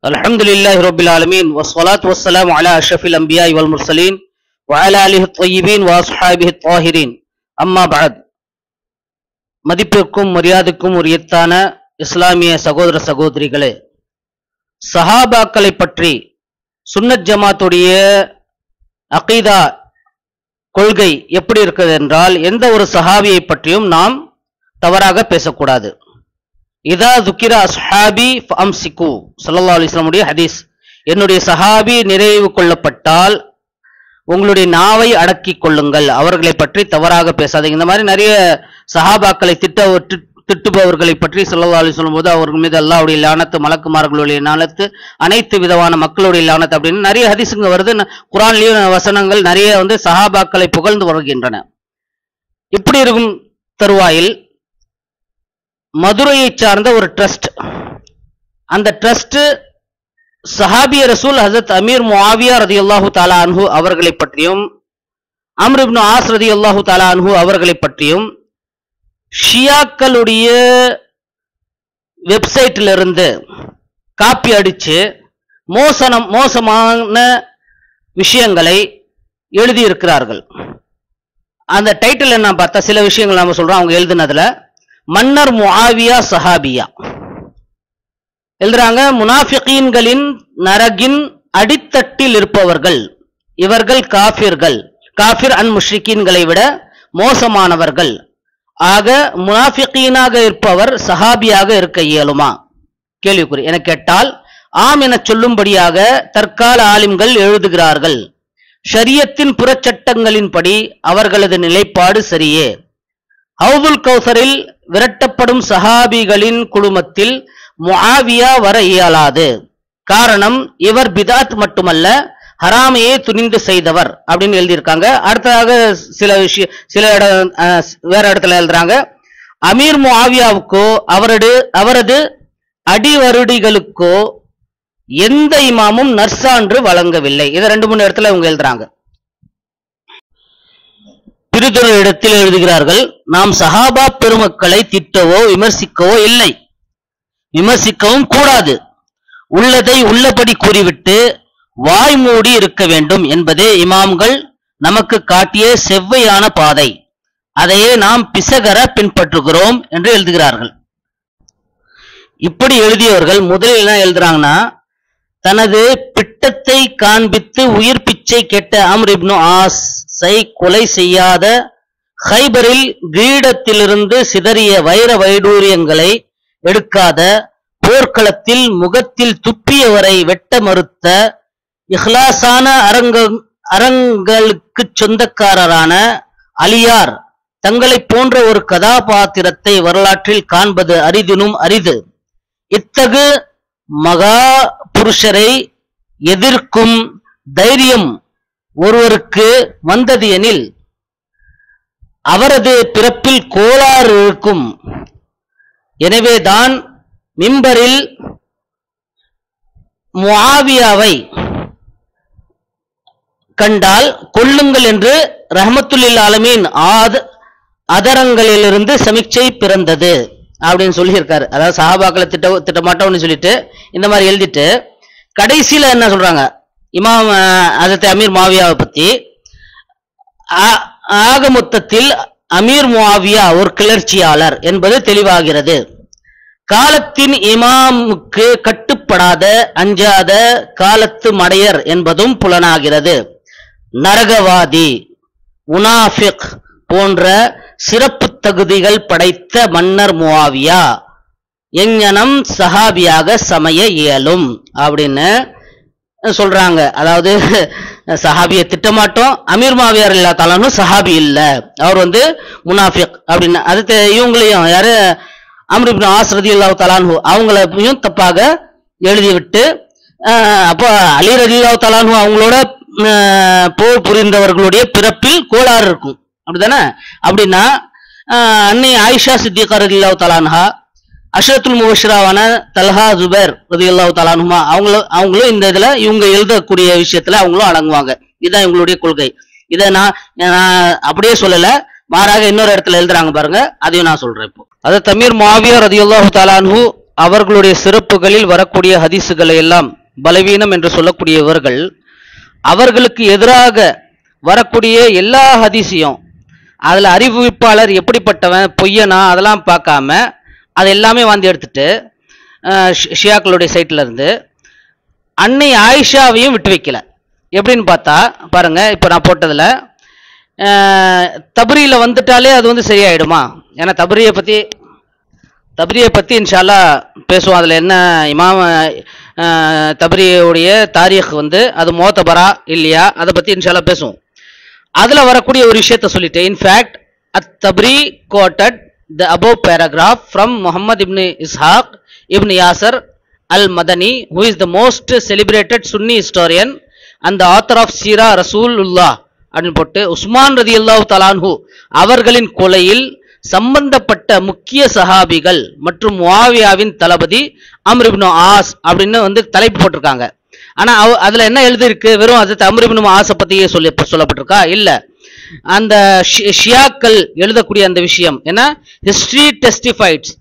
الحمد لله رب العالمين والصلاة والسلام على أشرف الأنبياء والمرسلين وعلى آله الطيبين وأصحابه الطاهرين أما بعد மதிப்பிற்கும் மரியாதைக்கும் உரியத்தான இஸ்லாமிய சகோதர சகோதரிகளே சஹாபாக்களை பற்றி சுன்னத் ஜமாத்துடைய அகீதா கொள்கை எப்படி இருக்கிறது என்றால் எந்த ஒரு சஹாபியை பற்றியும் நாம் தவறாக பேசக்கூடாது இதா துக்கிர அஸ்ஹாபி அம்சிக்கு சல்லா அலிஸ்லாமுடைய ஹதீஸ் என்னுடைய சஹாபி நிறைவு கொள்ளப்பட்டால் உங்களுடைய நாவை அடக்கிக் கொள்ளுங்கள் அவர்களை பற்றி தவறாக பேசாதீங்க இந்த மாதிரி நிறைய சஹாபாக்களை திட்ட திட்- திட்டுபவர்களை பற்றி சல்லா அலி சொல்லும்போது அவர்கள் மீது அல்லாவுடைய லானத்து மலக்குமார்களுடைய லானத்து அனைத்து விதமான மக்களுடைய லானத்து அப்படின்னு நிறைய ஹதீஸுங்க வருது ந- குரான்லயும் வசனங்கள் நிறைய வந்து சஹாபாக்களை புகழ்ந்து வருகின்றன இப்படி இருக்கும் தருவாயில் மதுரையை சார்ந்த ஒரு ட்ரஸ்ட் அந்த ட்ரஸ்ட் சஹாபிய ரசூல் ஹசரத் அமீர் முஆவியா ரதியல்லாஹு தாலா அன்ஹு அவர்களை பற்றியும் அம்ர் இப்னு ஆஸ் ரதியல்லாஹு தாலா அன்ஹு அவர்களை பற்றியும் ஷியாக்களுடைய வெப்சைட்ல இருந்து காப்பி அடிச்சு மோசனம் மோசமான விஷயங்களை எழுதியிருக்கிறார்கள் அந்த டைட்டில் என்ன பார்த்தா சில விஷயங்கள் நாம சொல்றோம் அவங்க எழுதுனதுல மன்னர் முஆவியா சஹாபியா எழுதுறாங்க முனாஃபிகீன்களின் நரகின் அடித்தட்டில் இருப்பவர்கள் இவர்கள் காஃபிர்கள் காஃபிர் அன் முஷ்ரிக்கீன்களை விட மோசமானவர்கள் ஆக முனாஃபிகீனாக இருப்பவர் சஹாபியாக இருக்க இயலுமா கேள்விக்குறி என கேட்டால் ஆம் என சொல்லும்படியாக தற்கால ஆலிம்கள் எழுதுகிறார்கள் ஷரியத்தின் புறச்சட்டங்களின்படி அவர்களது நிலைப்பாடு சரியே ஹவுதுல் கௌசரில் விரட்டப்படும் சஹாபிகளின் குழுமத்தில் முஆவியா வர இயலாது காரணம் இவர் பிதாத் மட்டுமல்ல ஹராமையே துணிந்து செய்தவர் அப்படின்னு எழுதியிருக்காங்க அடுத்ததாக சில விஷய சில இட அஹ், வேற இடத்துல எழுதுறாங்க அமீர் முஆவியாவுக்கோ அவரது அவரது அடிவருடிகளுக்கோ எந்த இமாமும் நற்சான்று வழங்கவில்லை இதை ரெண்டு மூணு இடத்துல இவங்க எழுதுறாங்க பிரிதொரு இடத்தில் எழுதுகிறார்கள் நாம் சஹாபா பெருமக்களை திட்டவோ விமர்சிக்கவோ இல்லை விமர்சிக்கவும் கூடாது உள்ளதை உள்ளபடி கூறிவிட்டு வாய் மூடி இருக்க வேண்டும் என்பதே இமாம்கள் நமக்கு காட்டிய செவ்வையான பாதை அதையே நாம் பிசகர பின்பற்றுகிறோம் என்று எழுதுகிறார்கள் இப்படி எழுதியவர்கள் முதலில் என்ன எழுதுறாங்கன்னா தனது பிட்டத்தை காண்பித்து உயிர் பிச்சை கேட்ட அம்ர் இப்னு ஆஸை கொலை செய்யாத ஹைபரில் கிரீடத்திலிருந்து சிதறிய வைர வைடூரியங்களை எடுக்காத போர்க்களத்தில் முகத்தில் துப்பியவரை வெட்ட மறுத்த இஹ்லாசான அரங்க அரங்களுக்கு சொந்தக்காரரான அலியார் தங்களை போன்ற ஒரு கதாபாத்திரத்தை வரலாற்றில் காண்பது அரிதினும் அரிது இத்தகு மகா புருஷரை எதிர்க்கும் தைரியம் ஒருவருக்கு வந்தது எனில் அவரது பிறப்பில் கோளாறு இருக்கும் எனவேதான் மிம்பரில் முஆவியாவை கண்டால் கொல்லுங்கள் என்று ரஹமத்துல்லில் ஆலமீன் ஆத அதரங்களிலிருந்து சமிக்சை பிறந்தது அப்படின்னு சொல்லியிருக்காரு அதாவது சஹாபாக்களை திட்ட திட்ட மாட்டோம்னு சொல்லிட்டு இந்த மாதிரி எழுதிட்டு கடைசியில என்ன சொல்றாங்க இமாம் அதத்தை அமீர் மாவியாவை பத்தி ஆ- ஆக மொத்தத்தில் அமீர் முஆவியா ஒரு கிளர்ச்சியாளர் என்பது தெளிவாகிறது காலத்தின் இமாமுக்கு கட்டுப்படாத அஞ்சாத காலத்து மடையர் என்பதும் புலனாகிறது நரகவாதி முனாஃபிக் போன்ற சிறப்பு தகுதிகள் படைத்த மன்னர் முஆவியா எங்ஙனம் சஹாபியாக சமய இயலும் அப்படின்னு சொல்றாங்க அதாவது சஹாபியை திட்டமாட்டோம் அமீர் மாவியார் இல்லா தாலும் சஹாபி இல்ல அவர் வந்து முனாஃபிக் அப்படின்னு அது தெ- இவங்களையும் யாரு அம்ர் இப்னு ஆஸ் ரதியுல்லாஹு தலான்ஹு அவங்களையும் தப்பாக எழுதிவிட்டு அஹ், அப்போ அலி ரதியுல்லாஹு தலான்ஹு அவங்களோட அஹ், போர் புரிந்தவர்களுடைய பிறப்பில் கோளாறு இருக்கும் அப்படிதானே அப்படின்னா அஹ், அன்னை ஆயிஷா சித்திகா ரதியுல்லாஹு தலான்ஹா அஷரத்துல் முபஷராவான தல்ஹா ஜுபேர் ரதியுல்லாஹு தலானுமா அவங்களும் அவங்களும் இந்த இதுல இவங்க எழுதக்கூடிய விஷயத்துல அவங்களும் அடங்குவாங்க இதுதான் இவங்களுடைய கொள்கை இதை நான் நான் அப்படியே சொல்லல மாறாக இன்னொரு இடத்துல எழுதுறாங்க பாருங்க அதையும் நான் சொல்றேன் இப்போ அது தமீர் மாவியா ரதியுல்லாஹு தலான்ஹு அவர்களுடைய சிறப்புகளில் வரக்கூடிய ஹதீஸுகளை எல்லாம் பலவீனம் என்று சொல்லக்கூடிய இவர்கள் அவர்களுக்கு எதிராக வரக்கூடிய எல்லா ஹதீஸையும் அதில் அறிவிப்பாளர் எப்படிப்பட்டவன் பொய்யனா அதெல்லாம் பார்க்காம அது எல்லாமே வாந்தி எடுத்துட்டு அஹ், ஷி- ஷியாக்களுடைய சைட்ல இருந்து அன்னை ஆயிஷாவையும் விட்டு வைக்கல எப்படின்னு பார்த்தா பாருங்க இப்போ நான் போட்டதுல அஹ், தபரியில வந்துட்டாலே அது வந்து சரியாயிடுமா ஏன்னா தபரியை பத்தி தபரியை பத்தி இன்ஷால்லா பேசுவோம் அதுல என்ன இமாம் அஹ், தபரியுடைய தாரீக் வந்து அது மோத்தபரா இல்லையா அதை பத்தி இன்ஷால்லா பேசுவோம் அதுல வரக்கூடிய ஒரு விஷயத்த சொல்லிட்டேன் in fact at Tabari quoted the above paragraph from Muhammad ibn Ishaq ibn Yasar al Madani who is the most celebrated Sunni historian and the author of சீரா ரசூலுல்லா அப்படின்னு போட்டு உஸ்மான் ரதி அல்லாஹு தலான்ஹு அவர்களின் கொலையில் சம்பந்தப்பட்ட முக்கிய சஹாபிகள் மற்றும் முஆவியாவின் தளபதி அம்ர் இப்னு ஆஸ் அப்படின்னு வந்து தலைப்பு போட்டிருக்காங்க ஆனா அவ- அதுல என்ன எழுதியிருக்கு வெறும் அது அம்ர் இப்னு ஆஸை பத்தியே சொல்லி சொல்லப்பட்டிருக்கா இல்ல அந்த ஷி- ஷியாக்கள் எழுதக்கூடிய அந்த விஷயம் ஏன்னா history testifies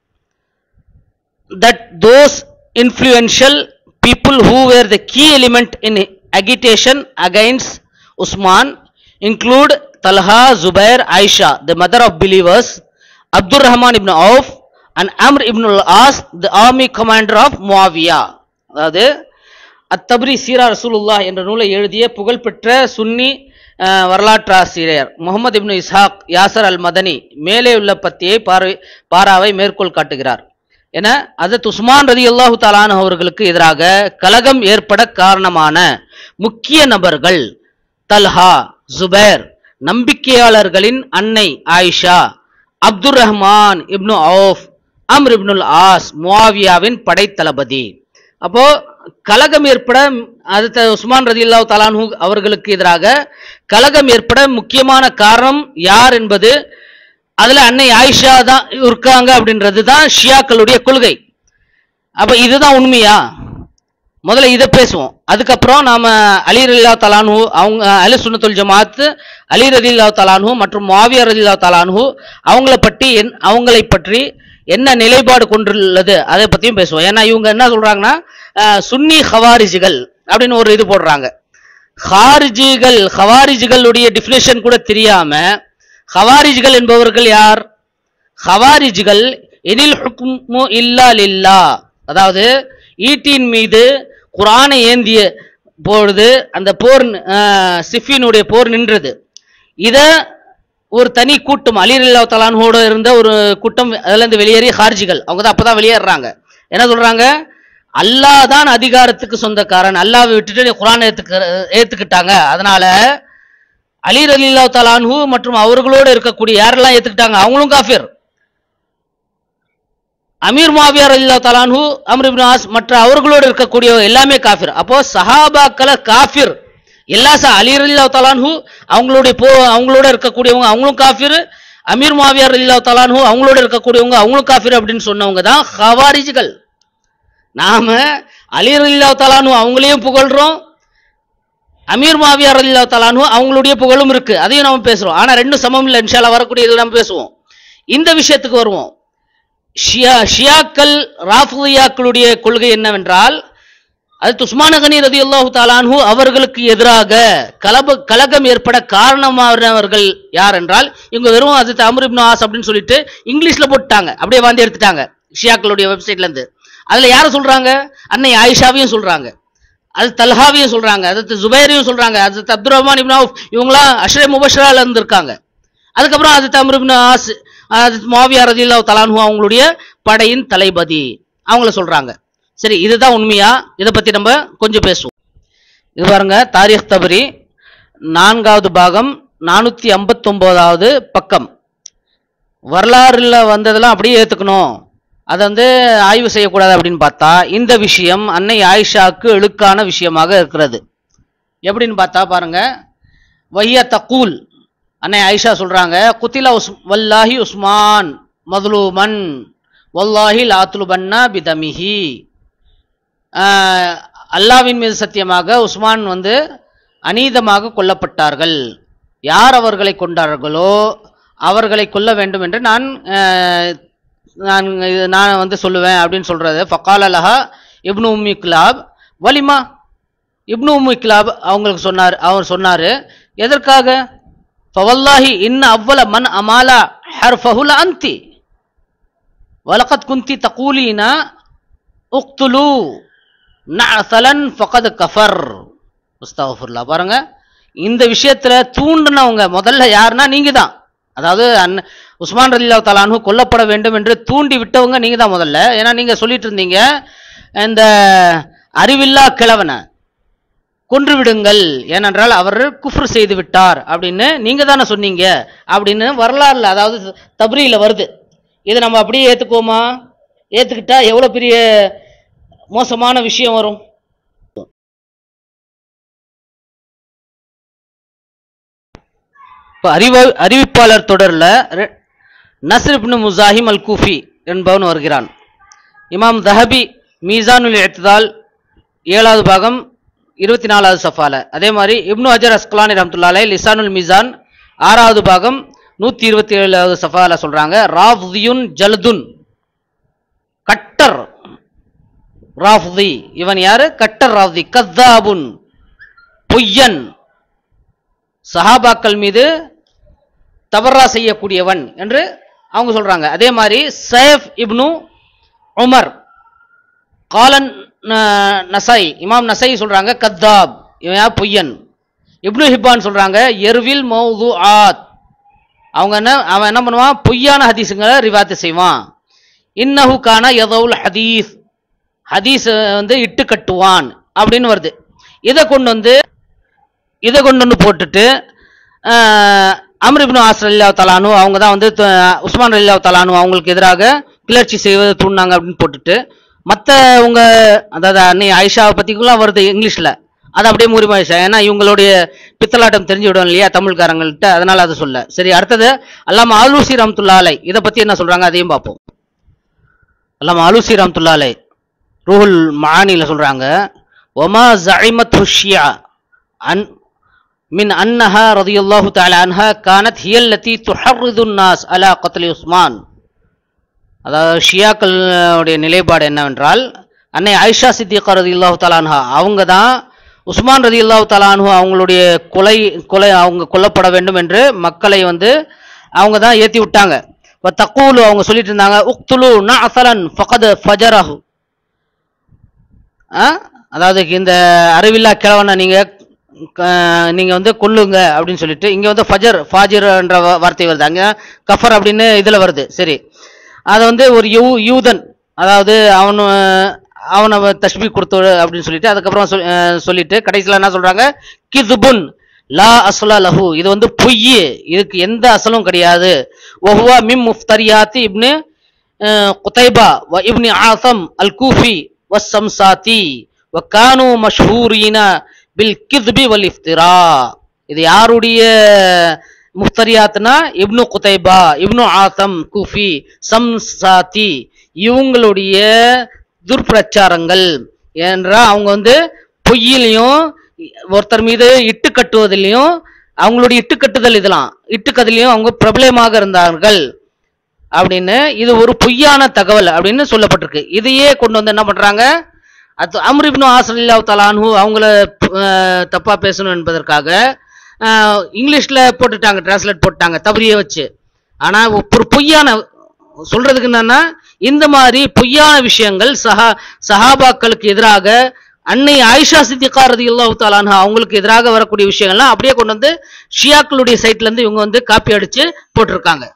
that those influential people who were the key element in agitation against Usman include Talha, Zubair, Aisha, the mother of believers, Abdul Rahman ibn Auf, and Amr ibn al-As, the army commander of Muawiyah. அதாவது அத்தப்ரி சீரா ரசூலுல்லாஹ் என்ற நூலை எழுதிய புகழ்பெற்ற சுன்னி அஹ், வரலாற்றாசிரியர் Mohammed ibn Ishaq Yasar al மதனி மேலே உள்ள பத்தியை பார்வை பாராவை மேற்கோள் காட்டுகிறார் என அதத் உஸ்மான் ரதி அல்லாஹு தாலான் அவர்களுக்கு எதிராக கலகம் ஏற்பட காரணமான முக்கிய நபர்கள் தல்ஹா ஜுபேர் நம்பிக்கையாளர்களின் அன்னை Aisha Abdur Rahman ibn Awf Amr ibn al As முஆவியாவின் படைத்தளபதி அப்போ கலகம் ஏற்பட அடுத்த உஸ்மான் ரதி அல்லாஹ் தலான்ஹு அவர்களுக்கு எதிராக கலகம் ஏற்பட முக்கியமான காரணம் யார் என்பது அதுல அன்னை ஆயிஷா தான் இருக்காங்க அப்படின்றது தான் ஷியாக்களுடைய கொள்கை அப்ப இதுதான் உண்மையா முதல்ல இதை பேசுவோம் அதுக்கப்புறம் நாம அலி ரலில்லா தலான்ஹு அவங்க அலி சுன்னத்துல் ஜமாத் அலி ரலில்லா தலான்ஹு மற்றும் மாவியா ரலில்லா தலான்ஹு அவங்கள பற்றி என் அவங்களை பற்றி என்ன நிலைப்பாடு கொண்டுள்ளது அதை பத்தியும் பேசுவோம் ஏன்னா இவங்க என்ன சொல்றாங்கன்னா அஹ், சுன்னி ஹவாரிஜிகள் அப்படின்னு ஒரு இது போடுறாங்க ஹாரிஜிகள் ஹவாரிஜிகளுடைய டிஃபினேஷன் கூட தெரியாம ஹவாரிஜிகள் என்பவர்கள் யார் ஹவாரிஜிகள் எனில் ஹுக்மு இல்லா லில்லா அதாவது ஈட்டின் மீது குரானை ஏந்திய பொழுது அந்த போர் அஹ், சிஃபினுடைய போர் நின்றது இத ஒரு தனி கூட்டம் அலிரல்லா தலான்ஹோட இருந்த ஒரு கூட்டம் அதுல இருந்து வெளியேறிய ஹார்ஜிகள் அவங்க தான் அப்பதான் வெளியேறாங்க என்ன சொல்றாங்க அல்லாஹ் தான் அதிகாரத்துக்கு சொந்தக்காரன் அல்லாவை விட்டுட்டு குரான் ஏத்துக்க ஏத்துக்கிட்டாங்க அதனால அலி ரலில்லா தலான்ஹு மற்றும் அவர்களோடு இருக்கக்கூடிய யாரெல்லாம் ஏத்துக்கிட்டாங்க அவங்களும் காஃபிர் அமீர் மாவியார் ரலில்லா தலான்ஹு அம்ர் இப்னு ஆஸ் மற்ற அவர்களோடு இருக்கக்கூடிய எல்லாமே காஃபிர் அப்போ சஹாபாக்களை காஃபிர் எல்லா ச அலி ரலில்லா தலான்ஹு அவங்களுடைய போ அவங்களோட இருக்கக்கூடியவங்க அவங்களும் காஃபிர் அமீர் மாவியார் ரலில்லா தலான்ஹு அவங்களோட இருக்கக்கூடியவங்க அவங்களும் காஃபிர் அப்படின்னு சொன்னவங்க தான் ஹவாரிஜிகள் நாம அலி ரலில்லா தலான்ஹு அவங்களையும் புகழ்றோம் அமீர் மாவியார் ரலில்லா தலான்ஹு அவங்களுடைய புகழும் இருக்கு அதையும் நம்ம பேசுறோம் ஆனா ரெண்டும் சமம் இல்லை இன்ஷால்லா வரக்கூடிய இதில் நம்ம பேசுவோம் இந்த விஷயத்துக்கு வருவோம் ஷியா ஷியாக்கள் ராஃபுதியாக்களுடைய கொள்கை என்னவென்றால் அது உஸ்மான கனி ரதி அல்லாஹு தாலான்ஹு அவர்களுக்கு எதிராக கலப கலகம் ஏற்பட காரணமானவர்கள் யார் என்றால் இவங்க வெறும் அது அமர் இப்னு ஆஸ் அப்படின்னு சொல்லிட்டு இங்கிலீஷ்ல போட்டுட்டாங்க அப்படியே வாந்தி எடுத்துட்டாங்க ஷியாக்களுடைய வெப்சைட்ல இருந்து அதுல யாரை சொல்றாங்க அன்னை ஆயிஷாவையும் சொல்றாங்க அது தல்ஹாவையும் சொல்றாங்க அது ஜுபைரையும் சொல்றாங்க அது அப்துல் ரஹ்மான் இப்னு அவுஃப் இவங்களாம் அஷ்ரே முபஷ்ரால இருந்து இருக்காங்க அதுக்கப்புறம் அது தம்ர் இப்னு ஆஸ் அது மாவியா ரதில்லா தலான்ஹு அவங்களுடைய படையின் தளபதி அவங்கள சொல்றாங்க சரி இதுதான் உண்மையா இதை பத்தி நம்ம கொஞ்சம் பேசுவோம் இது பாருங்க தாரிக் தபரி நான்காவது பாகம் நானூத்தி ஐம்பத்தொன்பதாவது பக்கம் வரலாறுல வந்ததெல்லாம் அப்படியே ஏத்துக்கணும் அதை வந்து ஆய்வு செய்யக்கூடாது அப்படின்னு பார்த்தா இந்த விஷயம் அன்னை ஆயிஷாக்கு இழுக்கான விஷயமாக இருக்கிறது எப்படின்னு பார்த்தா பாருங்க வைய தக்கூல் அன்னை ஆயிஷா சொல்றாங்க குத்திலா உஸ் வல்லாஹி உஸ்மான் மதுலூமன் வல்லாஹி லாத்துலுபன்னா பிதமிஹி ஆஹ், அல்லாவின் மீது சத்தியமாக உஸ்மான் வந்து அநீதமாக கொல்லப்பட்டார்கள் யார் அவர்களை கொண்டார்களோ அவர்களை கொல்ல வேண்டும் என்று நான் ஆஹ், நான் இது நான் வந்து சொல்லுவேன் அப்படின்னு சொல்றது ஃபக்கால லஹா இப்னு உம்மி கிலாப் வலிமா இப்னு உம்மி கிலாப் அவங்களுக்கு சொன்னார் அவர் சொன்னாரு எதற்காக ஃபவல்லாஹி இன்ன அவ்வள மன் அமாலா ஹர்ஃபஹுல அந்தி வலகத் குந்தி தகூலினா உக்துலு நஅசலன் ஃபகத் கஃபர் முஸ்தகஃபுல்லா பாருங்க இந்த விஷயத்துல தூண்டுனவங்க முதல்ல யாருன்னா நீங்க தான் அதாவது அன் உஸ்மான் ரலில்லா தலானு கொல்லப்பட வேண்டும் என்று தூண்டி விட்டவங்க நீங்க தான் முதல்ல ஏன்னா நீங்க சொல்லிட்டு இருந்தீங்க இந்த அறிவில்லா கிழவனை கொன்று விடுங்கள் ஏனென்றால் அவர் குஃப்ர் செய்து விட்டார் அப்படின்னு நீங்க தானே சொன்னீங்க அப்படின்னு வரலாறுல அதாவது தப்ரியில வருது இதை நம்ம அப்படியே ஏத்துக்குவோமா ஏத்துக்கிட்டா எவ்வளவு பெரிய மோசமான விஷயம் வரும் இப்போ அறிவ அறிவிப்பாளர் தொடரில் நஸ்ர் இப்னு முசாஹிம் அல் கூஃபி என்பவன் வருகிறான் இமாம் தஹபி மீசானுல் இத்தால் ஏழாவது பாகம் இருபத்தி நாலாவது சஃபால அதே மாதிரி இப்னு அஜர் அஸ்கலானி ரஹ்மத்துல்லாஹி அலைஹி லிசானுல் மீசான் ஆறாவது பாகம் நூற்றி இருபத்தி ஏழாவது சஃபால சொல்றாங்க ராஃப்தியுன் ஜல்துன் கட்டர் ராஃப்தி இவன் யாரு கட்டர் ராஃப்தி கத்தாபுன் பொய்யன் சஹாபாக்கள் மீது தவறா செய்யக்கூடியவன் என்று அவங்க சொல்றாங்க அதே மாதிரி சைஃப் இப்னு உமர் காலன் ந- நசை இமாம் நசை சொல்றாங்க கத்தாப் இவன் யார் பொய்யன் இப்னு ஹிப்பான் சொல்றாங்க எர்வில் மௌது ஆத் அவங்க என்ன அவன் என்ன பண்ணுவான் பொய்யான ஹதீஸுங்களை ரிவாத்து செய்வான் இன்னஹு கான எதவுல் ஹதீஸ் ஹதீஸ் வந்து இட்டு கட்டுவான் அப்படின்னு வருது இதை கொண்டு வந்து இதை கொண்டு வந்து போட்டுட்டு அம்ர் இப்னு ஆசர் அல்லா தலானு அவங்க தான் வந்து த- உஸ்மான் அல்லா தலானு அவங்களுக்கு எதிராக கிளர்ச்சி செய்வதை தூண்டினாங்க அப்படின்னு போட்டுட்டு மற்ற உங்க அதாவது அன்னை ஆயிஷாவை பற்றிக்குலாம் வருது இங்கிலீஷில் அது அப்படியே மூரி ஆயிஷா ஏன்னா இவங்களுடைய பித்தலாட்டம் தெரிஞ்சு விடும் இல்லையா தமிழ்காரங்கள்ட்ட அதனால அதை சொல்ல சரி அடுத்தது அல்லாம ஆலூசி ரம்துல்லா அலை இதை பற்றி என்ன சொல்றாங்க அதையும் பார்ப்போம் அல்லாம ஆலூசி ரம்துல்லா அலை ரூஹுல் மானில சொல்றாங்க ஒமா ஜைமத் ஹுஷியா அன் من أنها رضي الله تعالى عنها كانت هي التي تحرض الناس على قتل عثمان அதாவது ஷியாக்களுடைய நிலைப்பாடு என்னவென்றால் அன்னை ஆயிஷா சித்திகா ரதி அல்லாஹு தலான்ஹா அவங்க தான் உஸ்மான் ரதி அல்லாஹு தலான்ஹு அவங்களுடைய கொலை கொலை அவங்க கொல்லப்பட வேண்டும் என்று மக்களை வந்து அவங்க தான் ஏற்றி விட்டாங்க இப்போ தக்கூலு அவங்க சொல்லிட்டு இருந்தாங்க உக்துலு ந அசலன் ஃபகத் ஃபஜரஹு ஆ? அதாவது இந்த அறிவில்லா கிழவனை நீங்க க- நீங்க வந்து கொல்லுங்க அப்படின்னு சொல்லிட்டு இங்க வந்து ஃபஜர் ஃபாஜிர் என்ற வா- வார்த்தை வருது அங்க கஃபர் அப்படின்னு இதுல வருது சரி அதை வந்து ஒரு யூ யூதன் அதாவது அவனு அவனை தஷ்பி கொடுத்து அப்படின்னு சொல்லிட்டு அதுக்கப்புறம் சொல்- அஹ் சொல்லிட்டு கடைசியில் என்ன சொல்றாங்க கிதுபுன் லா அஸ்லா லஹு இது வந்து பொய் இதுக்கு எந்த அசலும் கிடையாது ஒஹுவா மிம் முஃப்தரியாத்தி இப்னு அஹ், குதைபா வ இப்னு ஆசம் அல் கூஃபி வசம்சாத்தி வக்கானு மஷ்ஹூரீன பில் கித்பி வல் இஃப்திரா இது யாருடைய முஃப்தரியாத்னா இப்னு குதைபா இப்னு ஆசம் கூஃபி சம்சாத்தி இவங்களுடைய துர்பிரச்சாரங்கள் ஏன்றா அவங்க வந்து பொய்யிலையும் ஒருத்தர் மீது இட்டு கட்டுவதிலையும் அவங்களுடைய இட்டு கட்டுதல் இதெல்லாம் இட்டுக்கதிலையும் அவங்க பிரபலமாக இருந்தார்கள் அப்படின்னு இது ஒரு பொய்யான தகவல் அப்படின்னு சொல்லப்பட்டிருக்கு இதையே கொண்டு வந்து என்ன பண்றாங்க அது அம்ர் இப்னு ஆசலில்லா தலான்ஹு அவங்கள அஹ், தப்பா பேசணும் என்பதற்காக அஹ், இங்கிலீஷ்ல போட்டுட்டாங்க டிரான்ஸ்லேட் போட்டாங்க தவறிய வச்சு ஆனா ஒரு பொய்யான சொல்றதுக்கு என்னன்னா இந்த மாதிரி பொய்யான விஷயங்கள் சஹா சஹாபாக்களுக்கு எதிராக அன்னை ஆயிஷா சித்திகா ரதியுல்லாஹு தஆலான்ஹா அவங்களுக்கு எதிராக வரக்கூடிய விஷயங்கள்லாம் அப்படியே கொண்டு வந்து ஷியாக்களுடைய சைட்ல இருந்து இவங்க வந்து காப்பி அடிச்சு போட்டிருக்காங்க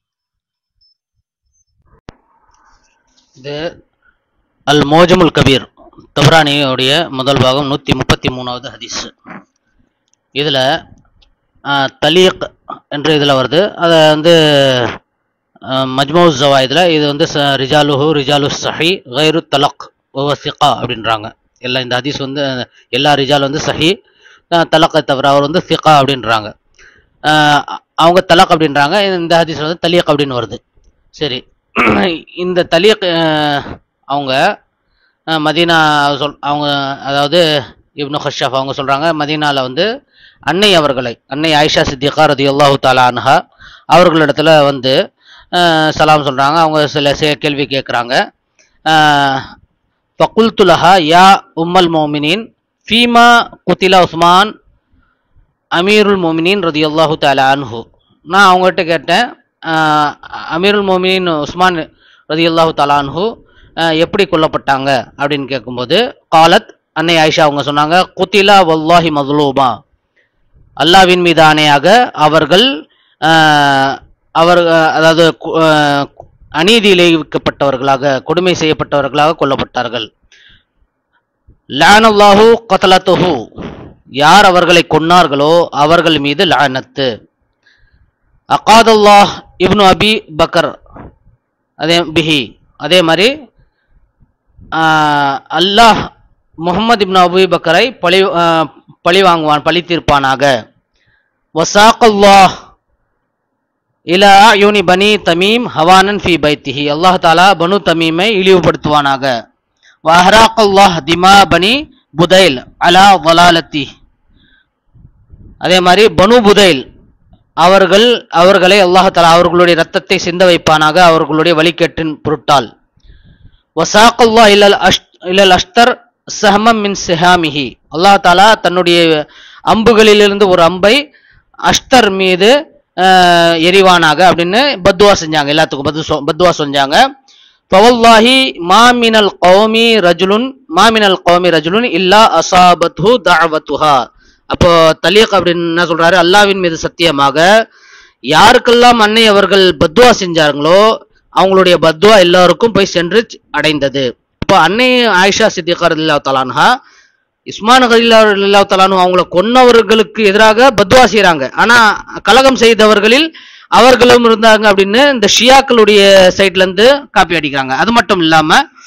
இது அல் மோஜமுல் கபீர் தப்ரானியுடைய முதல் பாகம் நூற்றி முப்பத்தி மூணாவது ஹதீஸ் இதில் தலீக் என்று இதில் வருது அதை வந்து மஜ்மூஸ் ஜவாயிதில் இது வந்து ச ரிஜாலுஹு ரிஜாலு சஹி கைரு தலக் சிகா அப்படின்றாங்க எல்லாம் இந்த ஹதீஸ் வந்து எல்லா ரிஜால் வந்து சஹி அஹ், தலக்கை தவிர அவர் வந்து சிகா அப்படின்றாங்க அஹ், அவங்க தலக் அப்படின்றாங்க இந்த ஹதீஸ் வந்து தலீக் அப்படின்னு வருது சரி இந்த தலீக் அஹ், அவங்க அஹ், மதீனா சொல் அவங்க அதாவது இப்னு ஹஷாஃப் அவங்க சொல்றாங்க மதீனால வந்து அன்னை அவர்களை அன்னை ஆயிஷா சித்திகா ரதி அல்லாஹு தாலா அன்ஹா அவர்களிடத்துல வந்து அஹ், சலாம் சொல்றாங்க அவங்க சில சில கேள்வி கேட்குறாங்க ஃபகுல்துலஹா யா உம்மல் மோமினின் ஃபீமா குத்திலா உஸ்மான் அமீருல் மோமினின் ரதியல்லாஹு தஆலா அன்ஹு நான் அவங்ககிட்ட கேட்டேன் அஹ், அமீருல் மோமினின் உஸ்மான் ரதியல்லாஹு தஆலா அன்ஹு அஹ், எப்படி கொல்லப்பட்டாங்க அப்படின்னு கேட்கும்போது காலத் அன்னை ஆயிஷா அவங்க சொன்னாங்க குத்திலா வல்லாஹி மதுலூபா அல்லாவின் மீது ஆணையாக அவர்கள் ஆஹ், அவர் அதாவது கு- ஆஹ், அநீதி இழைக்கப்பட்டவர்களாக கொடுமை செய்யப்பட்டவர்களாக கொல்லப்பட்டார்கள் லானல்லாஹு கதலத்துஹு யார் அவர்களை கொன்னார்களோ அவர்கள் மீது லானத்து அகாதல்லாஹ் இப்னு அபி பக்கர் அதே பிஹி அதே மாதிரி ஆஹ், அல்லாஹ் முகமது இப்னு அபி பக்கரை பழி ஆஹ், பழி வாங்குவான் பழி தீர்ப்பானாக வசாக்கல்லாஹ் இலா யூனி பனி தமீம் ஹவானன் ஃபி பைத்திஹி அல்லாஹ் தாலா பனு தமீமை இழிவுபடுத்துவானாக வஹராக்கல்லாஹ் திமா பனி புதைல் அலா வலாலத்தி அதே மாதிரி பனு புதைல் அவர்கள் அவர்களை அல்லாஹ் தாலா அவர்களுடைய ரத்தத்தை சிந்த வைப்பானாக அவர்களுடைய வழிகேட்டின் பொருட்டால் வசாக்கல்லா இல்லல் அஷ் இல்லல் அஷ்தர் சஹமம் மின் சிஹாமிஹி அல்லாஹ் தாலா தன்னுடைய அம்புகளிலிருந்து ஒரு அம்பை அஷ்தர் மீது ஆஹ், எரிவானாக அப்படின்னு பத்வா செஞ்சாங்க எல்லாத்துக்கும் பத்து சொ- பத்வா செஞ்சாங்க ஃபவல்லாஹி மாமினல் கௌமி ரஜுலுன் மாமினல் கௌமி ரஜுலுன் இல்லா அசாபத்ஹு தஅவத்துஹா அப்போ தலீக் அப்படின்னு என்ன சொல்றாரு அல்லாவின் மீது சத்தியமாக யாருக்கெல்லாம் அன்னை அவர்கள் பத்வா செஞ்சாங்களோ அவங்களுடைய பத்வா எல்லாருக்கும் போய் சென்று அடைந்தது இப்போ அன்னை ஆயிஷா சித்திகார் இல்லா தலான்ஹா இஸ்மான் கலீலா இல்லா தலானு அவங்கள கொன்னவர்களுக்கு எதிராக பத்வா செய்றாங்க ஆனா கலகம் செய்தவர்களில் அவர்களும் இருந்தாங்க அப்படின்னு இந்த ஷியாக்களுடைய சைட்ல இருந்து காப்பி அடிக்கிறாங்க அது மட்டும் இல்லாம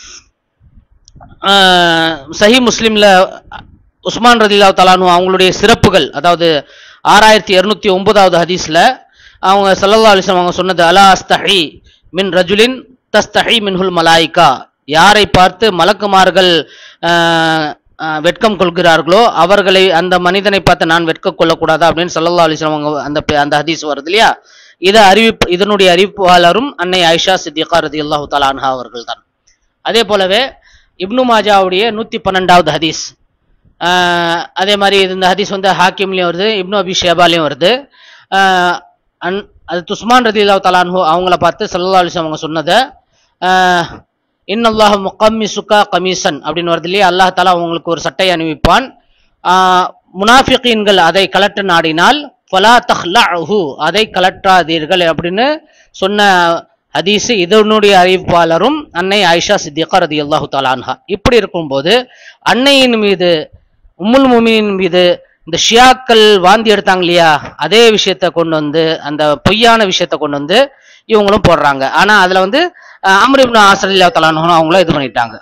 ஆஹ், சஹி முஸ்லிம்ல உஸ்மான் ரதிலா தலானு அவங்களுடைய சிறப்புகள் அதாவது ஆறாயிரத்தி இருநூத்தி ஒன்பதாவது ஹதீஸ்ல அவங்க சல்லல்லா அலிஸ்லாம் அவங்க சொன்னது அலா அஸ்தஹி மின் ரஜுலின் தஸ்தஹி மின்ஹுல் மலாயிகா யாரை பார்த்து மலக்குமார்கள் ஆஹ், ஆஹ், வெட்கம் கொள்கிறார்களோ அவர்களை அந்த மனிதனை பார்த்து நான் வெட்கம் கொள்ளக்கூடாதா அப்படின்னு சல்லல்லா அலிஸ்லாம் அவங்க அந்த பே- அந்த ஹதீஸ் வருது இல்லையா இதை அறிவிப்பு இதனுடைய அறிவிப்பாளரும் அன்னை ஆயிஷா சித்திகா ரதி அல்லாஹு தலான்ஹா அவர்கள் தான் அதே போலவே இப்னு மாஜாவுடைய நூத்தி பன்னெண்டாவது ஹதீஸ் ஆஹ் அதே மாதிரி இது இந்த ஹதீஸ் வந்து ஹாக்கிம்லயும் வருது இப்னு அபி ஷேபாலையும் வருது ஆஹ் அன் அது துஸ்மான் ரதி அல்லா தலான்ஹு அவங்கள பார்த்து சல்லா அலிஸ்லாம் அவங்க சொன்னதை ஆஹ் இன்னல்லாஹ் முகம்மி சுக்கா கமீசன் அப்படின்னு வருது இல்லையா அல்லாஹ் தாலா உங்களுக்கு ஒரு சட்டை அணிவிப்பான் ஆஹ் முனாஃபிகீன்கள் அதை கலட்ட நாடினால் ஃபலா தஹ்லஹு அதை கலற்றாதீர்கள் அப்படின்னு சொன்ன ஹதீஸ் இதனுடைய அறிவிப்பாளரும் அன்னை ஆயிஷா சித்திகா ரதி அல்லாஹு தாலான்ஹா இப்படி இருக்கும்போது அன்னையின் மீது உம்முல் முமினின் மீது இந்த ஷியாக்கள் வாந்தி எடுத்தாங்க இல்லையா அதே விஷயத்த கொண்டு வந்து அந்த பொய்யான விஷயத்த கொண்டு வந்து இவங்களும் போடுறாங்க ஆனா அதுல வந்து அம்ரிப்னு ஆசரில்லா தலானும் அவங்களும் இது பண்ணிட்டாங்க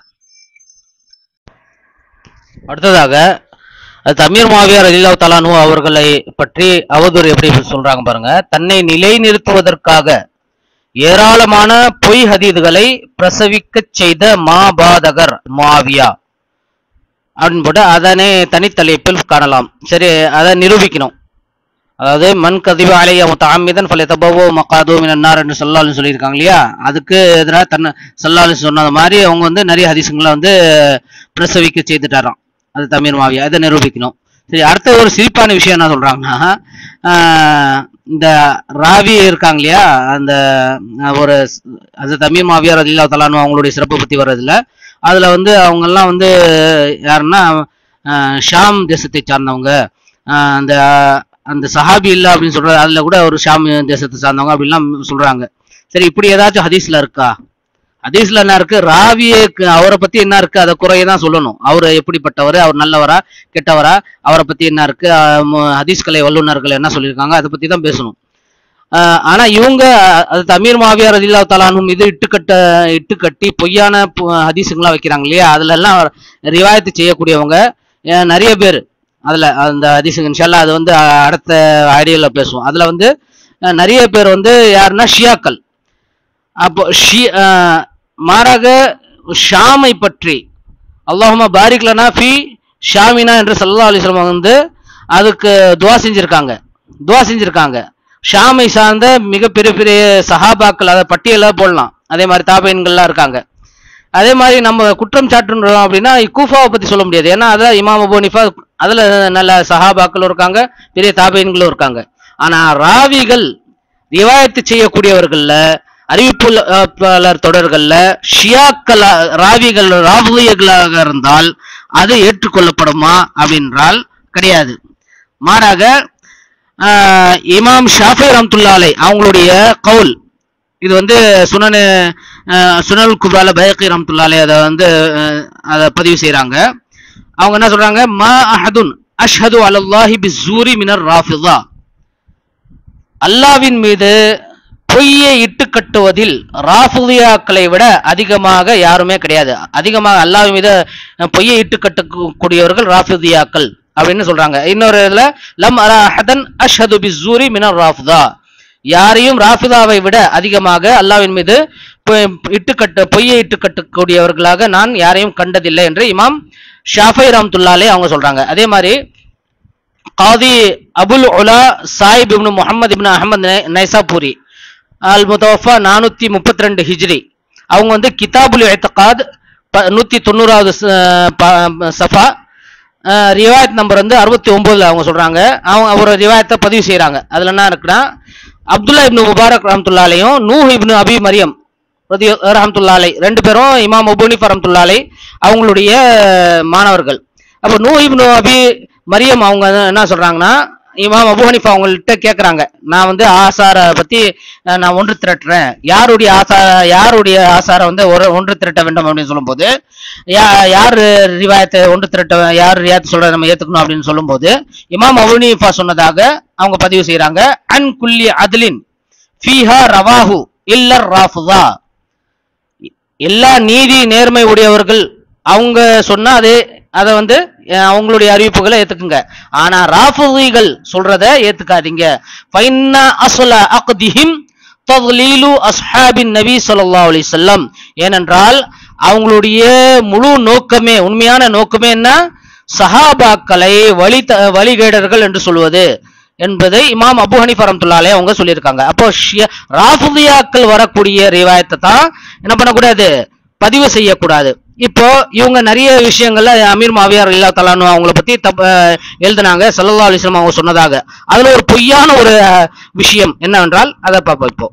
அடுத்ததாக அது அமீர் மாவியார் அலிலா தலானு அவர்களை பற்றி அவதூறு எப்படி சொல்றாங்க பாருங்க தன்னை நிலைநிறுத்துவதற்காக ஏராளமான பொய் ஹதீதுகளை பிரசவிக்கச் செய்த மாபாதகர் மாவியா அப்படின்னு போட்டு அதனை தனித்தலைப்பில் காணலாம் சரி அதை நிரூபிக்கணும் அதாவது மண் கதிவ அலைய முத்தாமிதன் பல தபவோ மக்காதோ மினன்னார் என்று சொல்லாலும் சொல்லியிருக்காங்க இல்லையா அதுக்கு எதிராக தன்னை சொல்லாலும் சொன்னது மாதிரி அவங்க வந்து நிறைய ஹதீசுங்களை வந்து பிரசவிக்க செய்துட்டாராம் அது தமிழ் மாவியா இதை நிரூபிக்கணும் சரி அடுத்த ஒரு சிரிப்பான விஷயம் என்ன சொல்றாங்கன்னா ஆஹ் இந்த ராவி இருக்காங்க இல்லையா அந்த ஆஹ் ஒரு ஸ்- அது தமிழ் மாவியார் அதில்லா தலானு அவங்களுடைய சிறப்பை பத்தி வர்றதுல அதுல வந்து அவங்க எல்லாம் வந்து யாருன்னா ஆஹ் ஷாம் தேசத்தை சார்ந்தவங்க ஆஹ் அந்த அந்த சஹாபி இல்ல அப்படின்னு சொல்றது அதுல கூட ஒரு ஷாம் தேசத்தை சார்ந்தவங்க அப்படிலாம் சொல்றாங்க சரி இப்படி ஏதாச்சும் ஹதீஸ்ல இருக்கா ஹதீஸ்ல என்ன இருக்கு ராவியக்கு அவரை பத்தி என்ன இருக்கு அதை குறைய தான் சொல்லணும் அவர் எப்படிப்பட்டவர் அவர் நல்லவரா கெட்டவரா அவரை பத்தி என்ன இருக்கு ஆஹ் மு- ஹதீஸ் கலை வல்லுநர்கள் என்ன சொல்லியிருக்காங்க அதை பத்தி தான் பேசணும் ஆஹ் ஆனா இவங்க அது தமிழ் மாவியார் அதில்லா தலானும் இது இட்டுக்கட்ட இட்டுக்கட்டி பொய்யான பு- ஹதீஸுங்களாம் வைக்கிறாங்க இல்லையா அதுல எல்லாம் ரிவாயத்து செய்யக்கூடியவங்க அஹ் நிறைய பேர் அதுல அந்த ஹதீஸுங்க இன்ஷால்லா அது வந்து அஹ், அடுத்த ஐடியால பேசுவோம் அதுல வந்து அஹ், நிறைய பேர் வந்து யாருன்னா ஷியாக்கள் அப்போ ஷி அஹ், மாறாக ஷாமை பற்றி அல்லாஹுமா பாரிக்லனா ஃபி ஷாமினா என்று சல்லா அலிஸ்லாம் வந்து அதுக்கு துவா செஞ்சிருக்காங்க துவா செஞ்சிருக்காங்க ஷாமை சார்ந்த மிக பெரிய பெரிய சஹாபாக்கள் அதை பட்டியலாக போடலாம் அதே மாதிரி தாபைன்கள்லாம் இருக்காங்க அதே மாதிரி நம்ம குற்றம் சாட்டுன்றோம் அப்படின்னா கூஃபாவை பத்தி சொல்ல முடியாது ஏன்னா அதான் இமாம் அபு ஹனீஃபா அதுல நல்ல சஹாபாக்களும் இருக்காங்க பெரிய தாபைன்களும் இருக்காங்க ஆனா ராவிகள் ரிவாயத்து செய்யக்கூடியவர்கள்ல அறிவிப்பாளர் தொடர்கள்ல ஷியாக்கள் ராவிகள் ராவியர்களாக இருந்தால் அது ஏற்றுக்கொள்ளப்படுமா அப்படின்றால் கிடையாது மாறாக ஆஹ், இமாம் ஷாஃபி ரம்துல்லாலை அவங்களுடைய கவுல் இது வந்து சுனனு அஹ், சுனல் குப்ரால பயக்கி ரம்துல்லாலே அதை வந்து அஹ், அதை பதிவு செய்றாங்க அவங்க என்ன சொல்றாங்க மா அஹதுன் அஷ்ஹது அலல்லாஹி பிஸ்ஸூரி மினர் ராஃபிதா அல்லாவின் மீது பொய்யை இட்டு கட்டுவதில் ராஃபுதியாக்களை விட அதிகமாக யாருமே கிடையாது அதிகமாக அல்லாவின் மீது அஹ், பொய்யை இட்டு கட்டக்கூடியவர்கள் ராஃபுதியாக்கள் அப்படின்னு சொல்றாங்க இன்னொரு இதுல லம் அரா அஹதன் அஷ்ஹது பிஸ்ஸூரி மினர் ராஃபிதா யாரையும் ராஃபிதாவை விட அதிகமாக அல்லாவின் மீது பொய்- இட்டுக்கட்டு பொய்யை இட்டுக்கட்டக்கூடியவர்களாக நான் யாரையும் கண்டதில்லை என்று இமாம் ஷாஃபை ரஹ்மத்துல்லாலே அவங்க சொல்றாங்க அதே மாதிரி காதி அபுல் உலா சாயிப் இப்னு முஹம்மது இப்னு அஹமத் நை- நைசாபூரி அல் முத்தவஃபா நானூத்தி முப்பத்தி ரெண்டு ஹிஜ்ரி அவங்க வந்து கிதாபுல் இத்தகாத் நூத்தி தொண்ணூறாவது ச- ப- சஃபா அஹ், ரிவாயத் நம்பர் வந்து அறுபத்தி ஒன்பதுல அவங்க சொல்றாங்க அவங்க ஒரு ரிவாயத்தை பதிவு செய்றாங்க அதுல என்ன இருக்குன்னா அப்துல்லா இப்னு முபாரக் ரஹமத்துல்லாலையும் நூஹ் இப்னு அபி மரியம் ரஹமத்துல்லாலை ரெண்டு பேரும் இமாம் அபுனிஃப் ரஹமத்துல்லாலை அவங்களுடைய மாணவர்கள் அப்போ நூ இப்னு அபி மரியம் அவங்க என்ன சொல்றாங்கன்னா இமாம் அபு ஹனீஃபா அவங்கள்ட்ட கேட்குறாங்க நான் வந்து ஆசார பத்தி அஹ், நான் ஒன்று திரட்டுறேன் யாருடைய ஆசா யாருடைய ஆசாரை வந்து ஒரு ஒன்று திரட்ட வேண்டும் அப்படின்னு சொல்லும்போது யா யார் ரிவாயத்தை ஒன்று திரட்ட யார் ரியாத் சொல்ற நம்ம ஏத்துக்கணும் அப்படின்னு சொல்லும்போது இமாம் அபு ஹனீஃபா சொன்னதாக அவங்க பதிவு செய்றாங்க அன் குல்லி அதுலின் ஃபீஹா ரவாஹு இல்லர் ராஃபுதா எல்லா நீதி நேர்மை உடையவர்கள் அவங்க சொன்னா அது அதை வந்து அஹ், அவங்களுடைய அறிவிப்புகளை ஏத்துக்குங்க ஆனா ராஃபுதிகள் சொல்றத ஏத்துக்காதீங்க ஃபைன்ன அஸ்ல அக்திஹிம் தக்லீலு அஸ்ஹாபின் நபி ஸல்லல்லாஹு அலைஹி வஸல்லம் ஏனென்றால் அவங்களுடைய முழு நோக்கமே உண்மையான நோக்கமே என்ன சஹாபாக்களை வழி த- வழிகேடர்கள் என்று சொல்வது என்பதை இமாம் அபு ஹனீஃப் ரஹ்மத்துல்லாஹி அவங்க சொல்லியிருக்காங்க அப்போ ஷிய- ராஃபிதியாக்கள் வரக்கூடிய ரிவாயத்தை தான் என்ன பண்ணக்கூடாது பதிவு செய்யக்கூடாது இப்போ இவங்க நிறைய விஷயங்கள்ல அமீர் மாவியார் இல்லா தலானு அவங்கள பத்தி தப்ப எழுதினாங்க சல்லல்லா அலிஸ்லாம் அவங்க சொன்னதாக அதுல ஒரு பொய்யான ஒரு அஹ், விஷயம் என்னவென்றால் அதை பார்ப்போம் இப்போ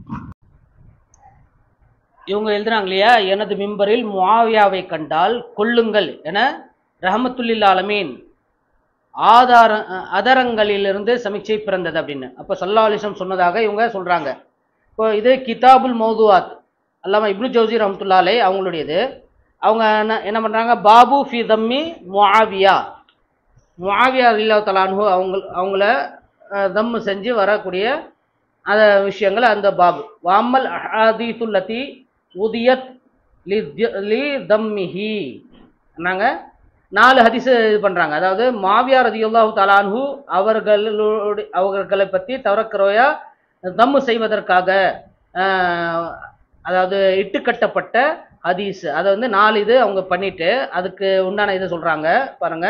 இவங்க எழுதுறாங்க இல்லையா எனது மிம்பரில் முஆவியாவை கண்டால் கொல்லுங்கள் என ரஹமத்துல்லில் ஆலமீன் ஆதார அஹ், அதரங்களிலிருந்து சமீட்சை பிறந்தது அப்படின்னு அப்போ சல்லா அலிஸ்லாம் சொன்னதாக இவங்க சொல்றாங்க இப்போ இது கிதாபுல் மௌதுவாத் அல்லாம இப்னு ஜவுசி ரஹமத்துல்லாலே அவங்களுடையது அவங்க என்ன என்ன பண்றாங்க பாபு ஃபி தம்மி முஆவியா முஆவியா இல்லா தலான்ஹு அவங்க அவங்கள அஹ், தம்மு செஞ்சு வரக்கூடிய அந்த விஷயங்கள் அந்த பாபு வாமல் அஹாதீசுல்லதி உதியத் லி தி- லி தம்மிஹி நாங்க நாலு ஹதீஸ் இது பண்றாங்க அதாவது மாவியா ரதியுல்லாஹு தலான்ஹு அவர்களுடைய அவர்களை பத்தி தவறக்குறையா தம்மு செய்வதற்காக ஆஹ், அதாவது இட்டுக்கட்டப்பட்ட ஹதீஸ் அதை வந்து நாலு இது அவங்க பண்ணிட்டு அதுக்கு உண்டான இதை சொல்றாங்க பாருங்க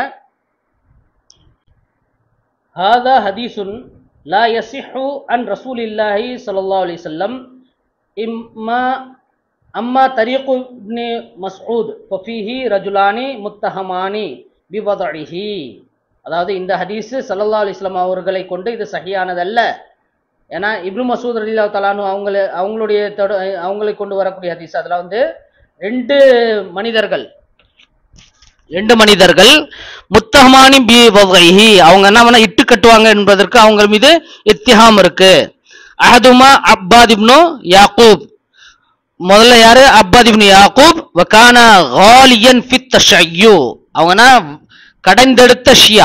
هذا حديث لا يصح عن رسول الله صلى الله عليه وسلم إما أما طريق ابن مسعود ففيه رجلان متهمان بوضعه அதாவது இந்த ஹதீஸ் சல்லல்லா அலிஸ்லாம் அவர்களை கொண்டு இது சஹியானதல்ல ஏன்னா இப்னு மசூத் அலிலா தலானு அவங்கள அவங்களுடைய தொட அவங்களை கொண்டு வரக்கூடிய ஹதீஸ் அதுல வந்து ரெண்டு மனிதர்கள் ரெண்டு மனிதர்கள் முத்தஹமானி பி வகைஹி அவங்க என்ன பண்ண இட்டு கட்டுவாங்க என்பதற்கு அவங்க மீது இத்திஹாம் இருக்கு அஹதுமா அப்பாத் இப்னு யாக்கூப் முதல்ல யாரு அப்பாத் இப்னு யாக்கூப் வகான காலியன் ஃபித் தஷய்யு அவங்கன்னா கடைந்தெடுத்த ஷியா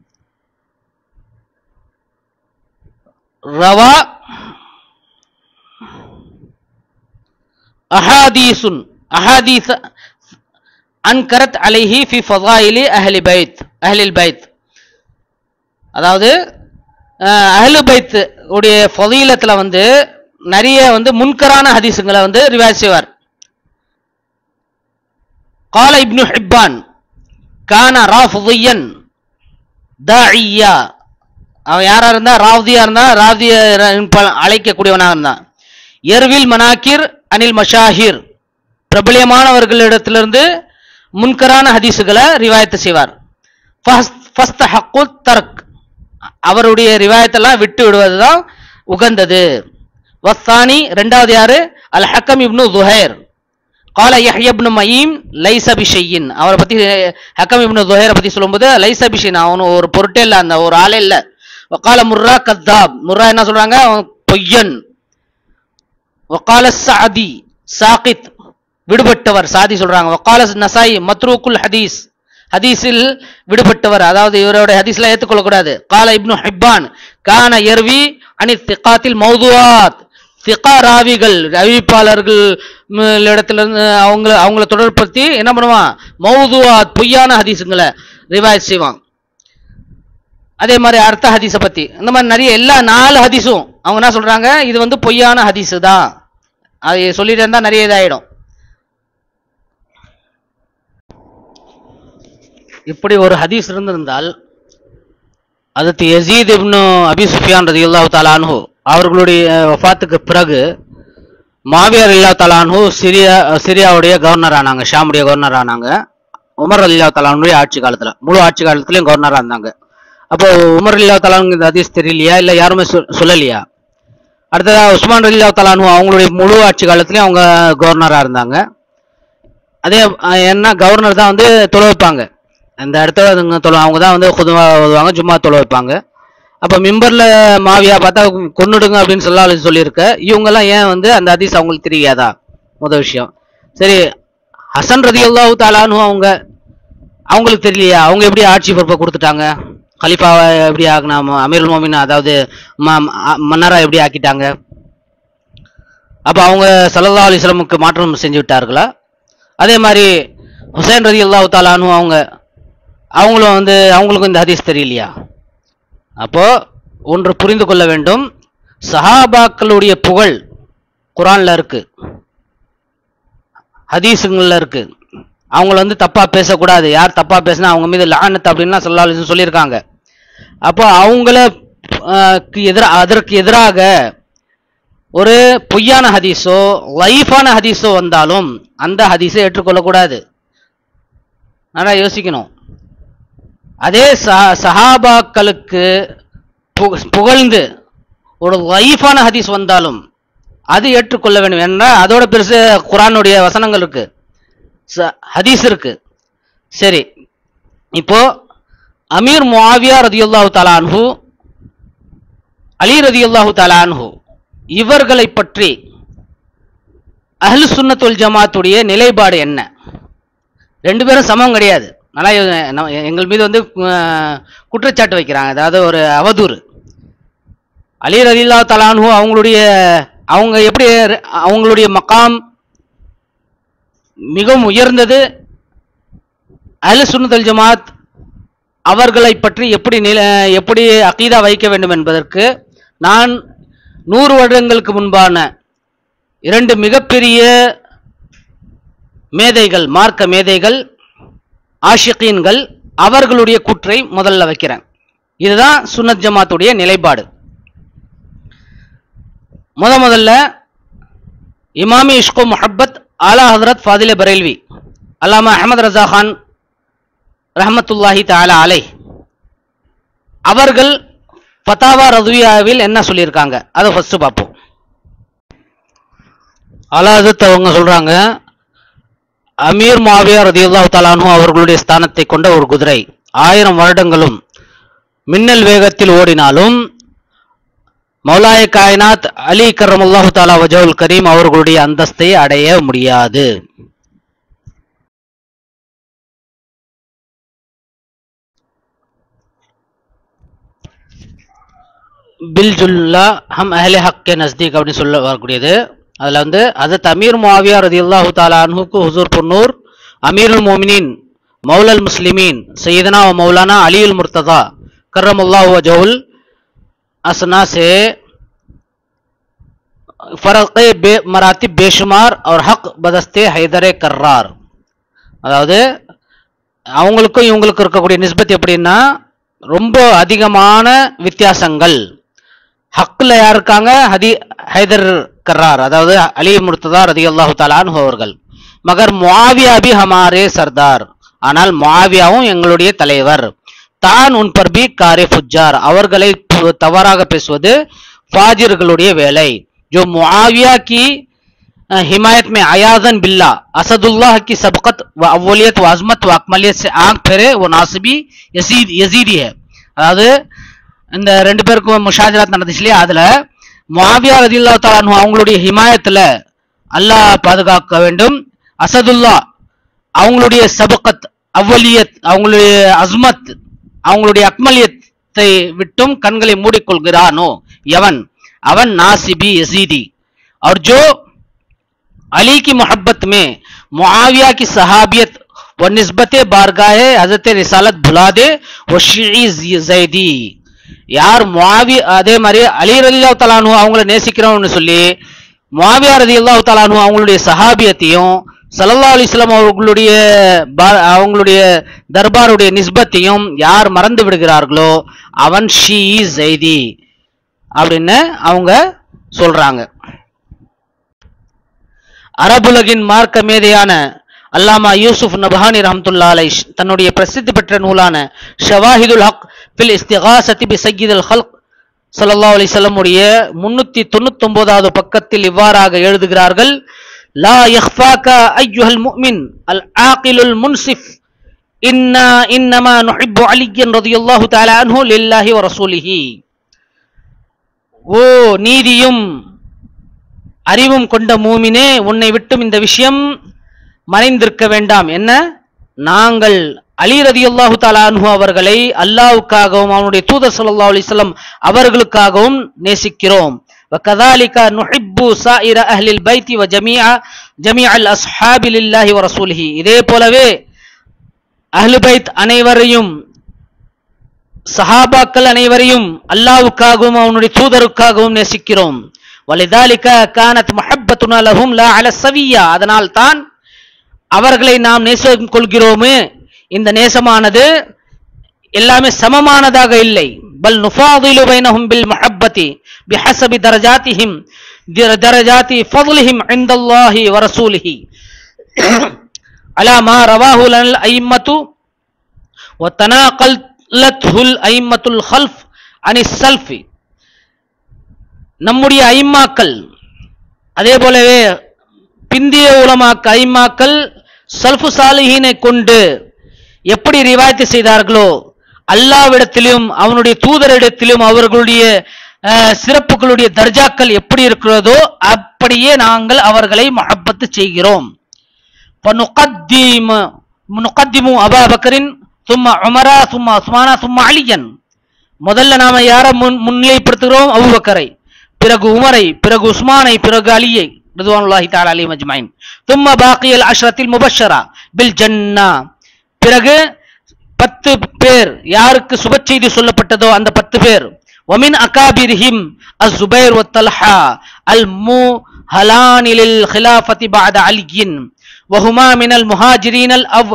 ரவா அஹாதீசுன் அஹாதீஸ் அன்கரத் அலைஹி ஃபி ஃபதாயிலி அஹ்லி பைத் அஹ்லில் பைத் அதாவது அஹ், அஹ்லு பைத் உடைய ஃபதீலத்துல வந்து நிறைய வந்து முன்கரான ஹதீஸுங்களை வந்து ரிவாய் செய்வார் قال ابن حبان كان رافضيا داعيا அவன் யாரா இருந்தா ராவ்தியா இருந்தா ராவ்திய அழைக்கக்கூடியவனாக இருந்தான் எர்வில் மனாக்கிர் அனில் மஷாஹிர் பிரபலியமானவர்களிடத்திலிருந்து முன்கரான ஹதீஸுகளை ரிவாயத்து செய்வார் ஃபஸ்தஹக்கு தர்க் அவருடைய ரிவாயத்தெல்லாம் விட்டு விடுவதுதான் உகந்தது வஸ்தானி ரெண்டாவது யாரு அல் ஹக்கம் இப்னு துஹைர் கால யஹ்ய இப்னு மயீம் லைஸ பிஷையின் அவரை பத்தி ஹக்கம் இப்னு துஹைரை பத்தி சொல்லும்போது லைஸ பிஷைன் அவனு ஒரு பொருட்டே இல்ல அந்த ஒரு ஆளே இல்ல வக்கால முர்ரா கத்தாப் முர்ரா என்ன சொல்றாங்க அவன் பொய்யன் வக்கால சாதி சாகித் விடுபட்டவர் சாதி சொல்றாங்க வக்கால நசாய் மத்ரூக்குல் ஹதீஸ் ஹதீஸில் விடுபட்டவர் அதாவது இவரோட ஹதீஸ்ல ஏத்துக்கொள்ளக்கூடாது கால இப்னு ஹிப்பான் கான எர்வி அனி திகாத்தில் மௌதுவாத் திகா ராவிகள் அறிவிப்பாளர்கள் ம், இடத்துல இருந்து அவங்கள அவங்கள தொடர்படுத்தி என்ன பண்ணுவான் மௌதுவாத் பொய்யான ஹதீஸுங்களை ரிவாய்ஸ் செய்வான் அதே மாதிரி அர்த்த ஹதீஸை பத்தி இந்த மாதிரி நிறைய எல்லா நாலு ஹதீஸும் அவங்க என்ன சொல்றாங்க இது வந்து பொய்யான ஹதீஸ் தான் அது சொல்லிட்டு இருந்தா நிறைய இதாயிடும் இப்படி ஒரு ஹதீஸ் இருந்திருந்தால் அதற்கு யசீத் இப்னு அபி சுஃபியான் ரதியுல்லாஹு தஆலா அன்ஹு அவர்களுடைய வஃபாத்துக்கு பிறகு மாவியார் இல்லா தலான்ஹு சிரியா சிரியாவுடைய கவர்னர் ஆனாங்க ஷாமுடைய கவர்னர் ஆனாங்க உமர் அல்லா தலானுடைய ஆட்சி காலத்துல முழு ஆட்சி காலத்துலயும் கவர்னரா இருந்தாங்க அப்போ உமர் இல்லா தலானுக்கு இந்த ஹதீஸ் தெரியலையா இல்ல யாருமே சொ- சொல்லலையா அடுத்ததா உஸ்மான் அல்லா தலானு அவங்களுடைய முழு ஆட்சி காலத்துலயும் அவங்க கவர்னரா இருந்தாங்க அதே அஹ், என்ன கவர்னர் தான் வந்து தொலை வைப்பாங்க அந்த இடத்துல அதுங்க தொலை அவங்க தான் வந்து குதுவா ஓதுவாங்க சும்மா தொலை வைப்பாங்க அப்ப மிம்பர்ல மாவியா பார்த்தா கொன்னுடுங்க அப்படின்னு சொல்லி சொல்லியிருக்க இவங்க எல்லாம் ஏன் வந்து அந்த ஹதீஸ் அவங்களுக்கு தெரியாதா முதல் விஷயம் சரி ஹசன் ரதி அல்லாஹு தாலானு அவங்க அவங்களுக்கு தெரியலையா அவங்க எப்படி ஆட்சி பொறுப்பை கொடுத்துட்டாங்க கலிஃபாவை எப்படி ஆக்குனா அமீருல் மோமின் அதாவது ம- ம- மன்னரா எப்படி ஆக்கிட்டாங்க அப்ப அவங்க சல்லல்லாஹு அலைஹி வஸல்லமுக்கு மாற்றம் செஞ்சு விட்டார்களா அதே மாதிரி ஹுசைன் ரதி அல்லாஹு தாலானு அவங்க அவங்களும் வந்து அவங்களுக்கும் இந்த ஹதீஸ் தெரியலையா அப்போ ஒன்று புரிந்து கொள்ள வேண்டும் சஹாபாக்களுடைய புகழ் குரான்ல இருக்கு ஹதீஸுங்கள்ல இருக்கு அவங்கள வந்து தப்பா பேசக்கூடாது யார் தப்பா பேசினா அவங்க மீது லானத் அப்படின்லாம் சொல்லி சொல்லியிருக்காங்க அப்போ அவங்கள எதிரா அதற்கு எதிராக ஒரு பொய்யான ஹதீஸோ லைஃபான ஹதீஸோ வந்தாலும் அந்த ஹதீஸை ஏற்றுக்கொள்ளக்கூடாது நல்லா யோசிக்கணும் அதே சஹா- சஹாபாக்களுக்கு பு- புகழ்ந்து ஒரு லைஃபான ஹதீஸ் வந்தாலும் அது ஏற்றுக்கொள்ள வேண்டும் ஏன்னா அதோட பெருசு குரானுடைய வசனங்கள் இருக்கு ச- ஹதீஸ் இருக்கு சரி இப்போ அமீர் முஆவியா ரதியுல்லாஹு தஆலா அன்ஹு அலி ரதியுல்லாஹு தஆலா அன்ஹு இவர்களை பற்றி அஹ்லு சுன்னத்துல் ஜமாத்துடைய நிலைப்பாடு என்ன ரெண்டு பேரும் சமம் கிடையாது நல்லா யோ- நம்ம- எங்கள் மீது வந்து அஹ், குற்றச்சாட்டு வைக்கிறாங்க அதாவது ஒரு அவதூறு அலி ரலில்லா தலானு அவங்களுடைய அவங்க எப்படி அவங்களுடைய மக்காம் மிகவும் உயர்ந்தது அஹ்லு சுன்னத்துல் ஜமாத் அவர்களை பற்றி எப்படி நில எப்படி அகீதா வைக்க வேண்டும் என்பதற்கு நான் நூறு வருடங்களுக்கு முன்பான இரண்டு மிகப்பெரிய மேதைகள் மார்க்க மேதைகள் ஆஷிகீன்கள் அவர்களுடைய கூற்றை முதல்ல வைக்கிறேன் இதுதான் சுன்னத் ஜமாத்துடைய நிலைப்பாடு முத முதல்ல இமாமி இஷ்கோ முஹப்பத் ஆலா ஹதரத் ஃபாதிலே பரேல்வி அல்லாமா அஹமது ரஜா கான் ரஹமத்துல்லாஹி தஆலா அலை அவர்கள் ஃபதாவா ரதுவியாவில் என்ன சொல்லியிருக்காங்க அதை ஃபர்ஸ்ட் பார்ப்போம் அலாதத் அவங்க சொல்றாங்க அமீர் மாவியா ரதியுல்லாஹு தலானு அவர்களுடைய ஸ்தானத்தை கொண்ட ஒரு குதிரை ஆயிரம் வருடங்களும் மின்னல் வேகத்தில் ஓடினாலும் மௌலாய காயனாத் அலி கர்ரமுல்லாஹு தாலா வஜவுல் கரீம் அவர்களுடைய அந்தஸ்தை அடைய முடியாது பில் ஜுல்லா ஹம் அஹ்லே ஹக் கே நஸ்தீக் அப்படின்னு சொல்ல வரக்கூடியது அதுல வந்து அது அமீர் முஆவியா ரதியுல்லாஹு தாலா அன்ஹுக்கு ஹுசூர் புன்னூர் அமீருல் மோமினின் மௌலல் முஸ்லிமீன் सैयदना व मौलाना अली उल मुर्तज़ा करमल्लाहु वजहुल असना से फ़र्क़ बे मरातिब बेशुमार और हक बदस्ते हैदर கர்ரார் அதாவது அவங்களுக்கும் இவங்களுக்கும் இருக்கக்கூடிய நிஸ்பத் எப்படின்னா ரொம்ப அதிகமான வித்தியாசங்கள் ஹக்ல யார் இருக்காங்க ஹதி ஹைதர் கர்ரார் அதாவது அலி முர்த்ததார் ரதி அல்லாஹு தலான் அவர்கள் மகர் முஆவியா பி ஹமாரே சர்தார் ஆனால் முஆவியாவும் எங்களுடைய தலைவர் தான் உன் பர் பி காரே ஃபுஜார் அவர்களை து- தவறாக பேசுவது ஃபாஜிர்களுடைய வேலை जो मुआविया की अ, हिमायत में आयाजन बिल्ला असदुल्लाह की सबकत व अव्वलियत व अजमत व अकमलियत से आंख फेरे वो नासिबी यजीद यजीदी है அதாவது இந்த ரெண்டு பேருக்கும் முஷாஜராத் நடந்துச்சு இல்லையா அதுல முஆவியா ரதியுல்லாஹு தஆலா அன்ஹு அவங்களுடைய ஹிமாயத்துல அல்லாஹ் பாதுகாக்க வேண்டும் அசதுல்லா அவங்களுடைய சபகத் அவ்வலியத் அவங்களுடைய அஸ்மத் அவங்களுடைய அக்மலியத்தை விட்டும் கண்களை மூடிக்கொள்கிறானோ எவன் அவன் नासिबी यजीदी और जो अली की मोहब्बत में मुआविया की सहाबियत व निस्बत बारगाह हजरत रिसालत भुला दे वो ஷிஇ ஜைதி யார் முஆவி அதே மாதிரி அலி ரலியல்லாஹு தஆலானு அவங்கள நேசிக்கிறோம்னு சொல்லி முஆவியா ரலியல்லாஹு தஆலானு அவங்களுடைய சஹாபியத்தையும் ஸல்லல்லாஹு அலைஹி வஸல்லம் அவர்களுடைய பா- அவங்களுடைய தர்பாருடைய நிஸ்பத்தையும் யார் மறந்து விடுகிறார்களோ அவன் ஷிஇ ஜைதி அப்படின்னு அவங்க சொல்றாங்க அரபுலகின் மார்க்க மேதையான அல்லாமா யூசுப் நபஹானி ரஹமத்துல்லா அலை தன்னுடைய பிரசித்தி பெற்ற நூலான ஷவாஹிதுல் ஹக் ஃபில் இஸ்திகாசத்தி பி சய்யிதுல் ஹல்க் ஸல்லல்லாஹு அலைஹி வஸல்லம் உடைய முன்னூத்தி தொண்ணூத்தி ஒன்பதாவது பக்கத்தில் இவ்வாறாக எழுதுகிறார்கள் லா யஹ்ஃபாக ஐயுஹல் முஃமின் அல் ஆகிலுல் முன்சிஃப் இன்னா இன்னமா நுஹிப்பு அலியன் ரதியல்லாஹு தஆலா அன்ஹு லில்லாஹி வ ரசூலிஹி ஓ நீதியும் அறிவும் கொண்ட மூமினே உன்னை விட்டும் இந்த விஷயம் மறைந்திருக்க வேண்டாம் என்ன நாங்கள் அலி ரதியல்லாஹு தஆலா அன்ஹு அவர்களை அல்லாஹ்வுக்காகவும் அவனுடைய தூதர் ஸல்லல்லாஹு அலைஹி வஸல்லம் அவர்களுக்காகவும் நேசிக்கிறோம் وكذلك نحب سائر اهل البيت وجميع جميع الاصحاب لله ورسوله இதே போலவே அஹ்லு பைத் அனைவரையும் சஹாபாக்கள் அனைவரையும் அல்லாஹ்வுக்காகவும் அவனுடைய தூதருக்காகவும் நேசிக்கிறோம் வலிதாலிக கானத் முஹப்பத்துனா லஹும் லா அல சவியா அதனால் தான் அவர்களை நாம் நேசம் கொள்கிறோமே இந்த நேசமானது எல்லாமே சமமானதாக இல்லை பல் நுஃபாதிலு பைனஹும் பில் முஹப்பதி பிஹஸபி தரஜாத்திஹிம் திர- தரஜாத்தி ஃபضلهم عند الله ورسوله على ما رواه لنا الأئمة وتناقلته الأئمة الخلف عن السلف நம்முடைய ஐம்மாக்கள் அதே போலவே பிந்திய உலமாக்க ஐம்மாக்கள் சல்ஃபு சாலிஹீனை கொண்டு எப்படி ரிவாயத்து செய்தார்களோ அல்லாவிடத்திலும் அவனுடைய தூதரிடத்திலும் அவர்களுடைய அஹ், சிறப்புகளுடைய தர்ஜாக்கள் எப்படி இருக்கிறதோ அப்படியே நாங்கள் அவர்களை மஹப்பத்து செய்கிறோம் فنقدم نقدم أبا بكر ثم عمر ثم عثمان ثم عليا முதல்ல நாம யார முன் முன்னிலைப்படுத்துகிறோம் அபூபக்கரை பிறகு உமரை பிறகு உஸ்மானை பிறகு அலியை ரிதுவானுல்லாஹி தஆலா அலைஹிம் அஜ்மஈன் ثم باقي العشرة المبشرة بالجنة பிறகு பத்து பேர் யாருக்கு சுப செய்தி சொல்லப்பட்டதோ அந்த பத்து பேர் ومن أكابرهم الزبير والطلحة المهلان للخلافة بعد علي وهما من المهاجرين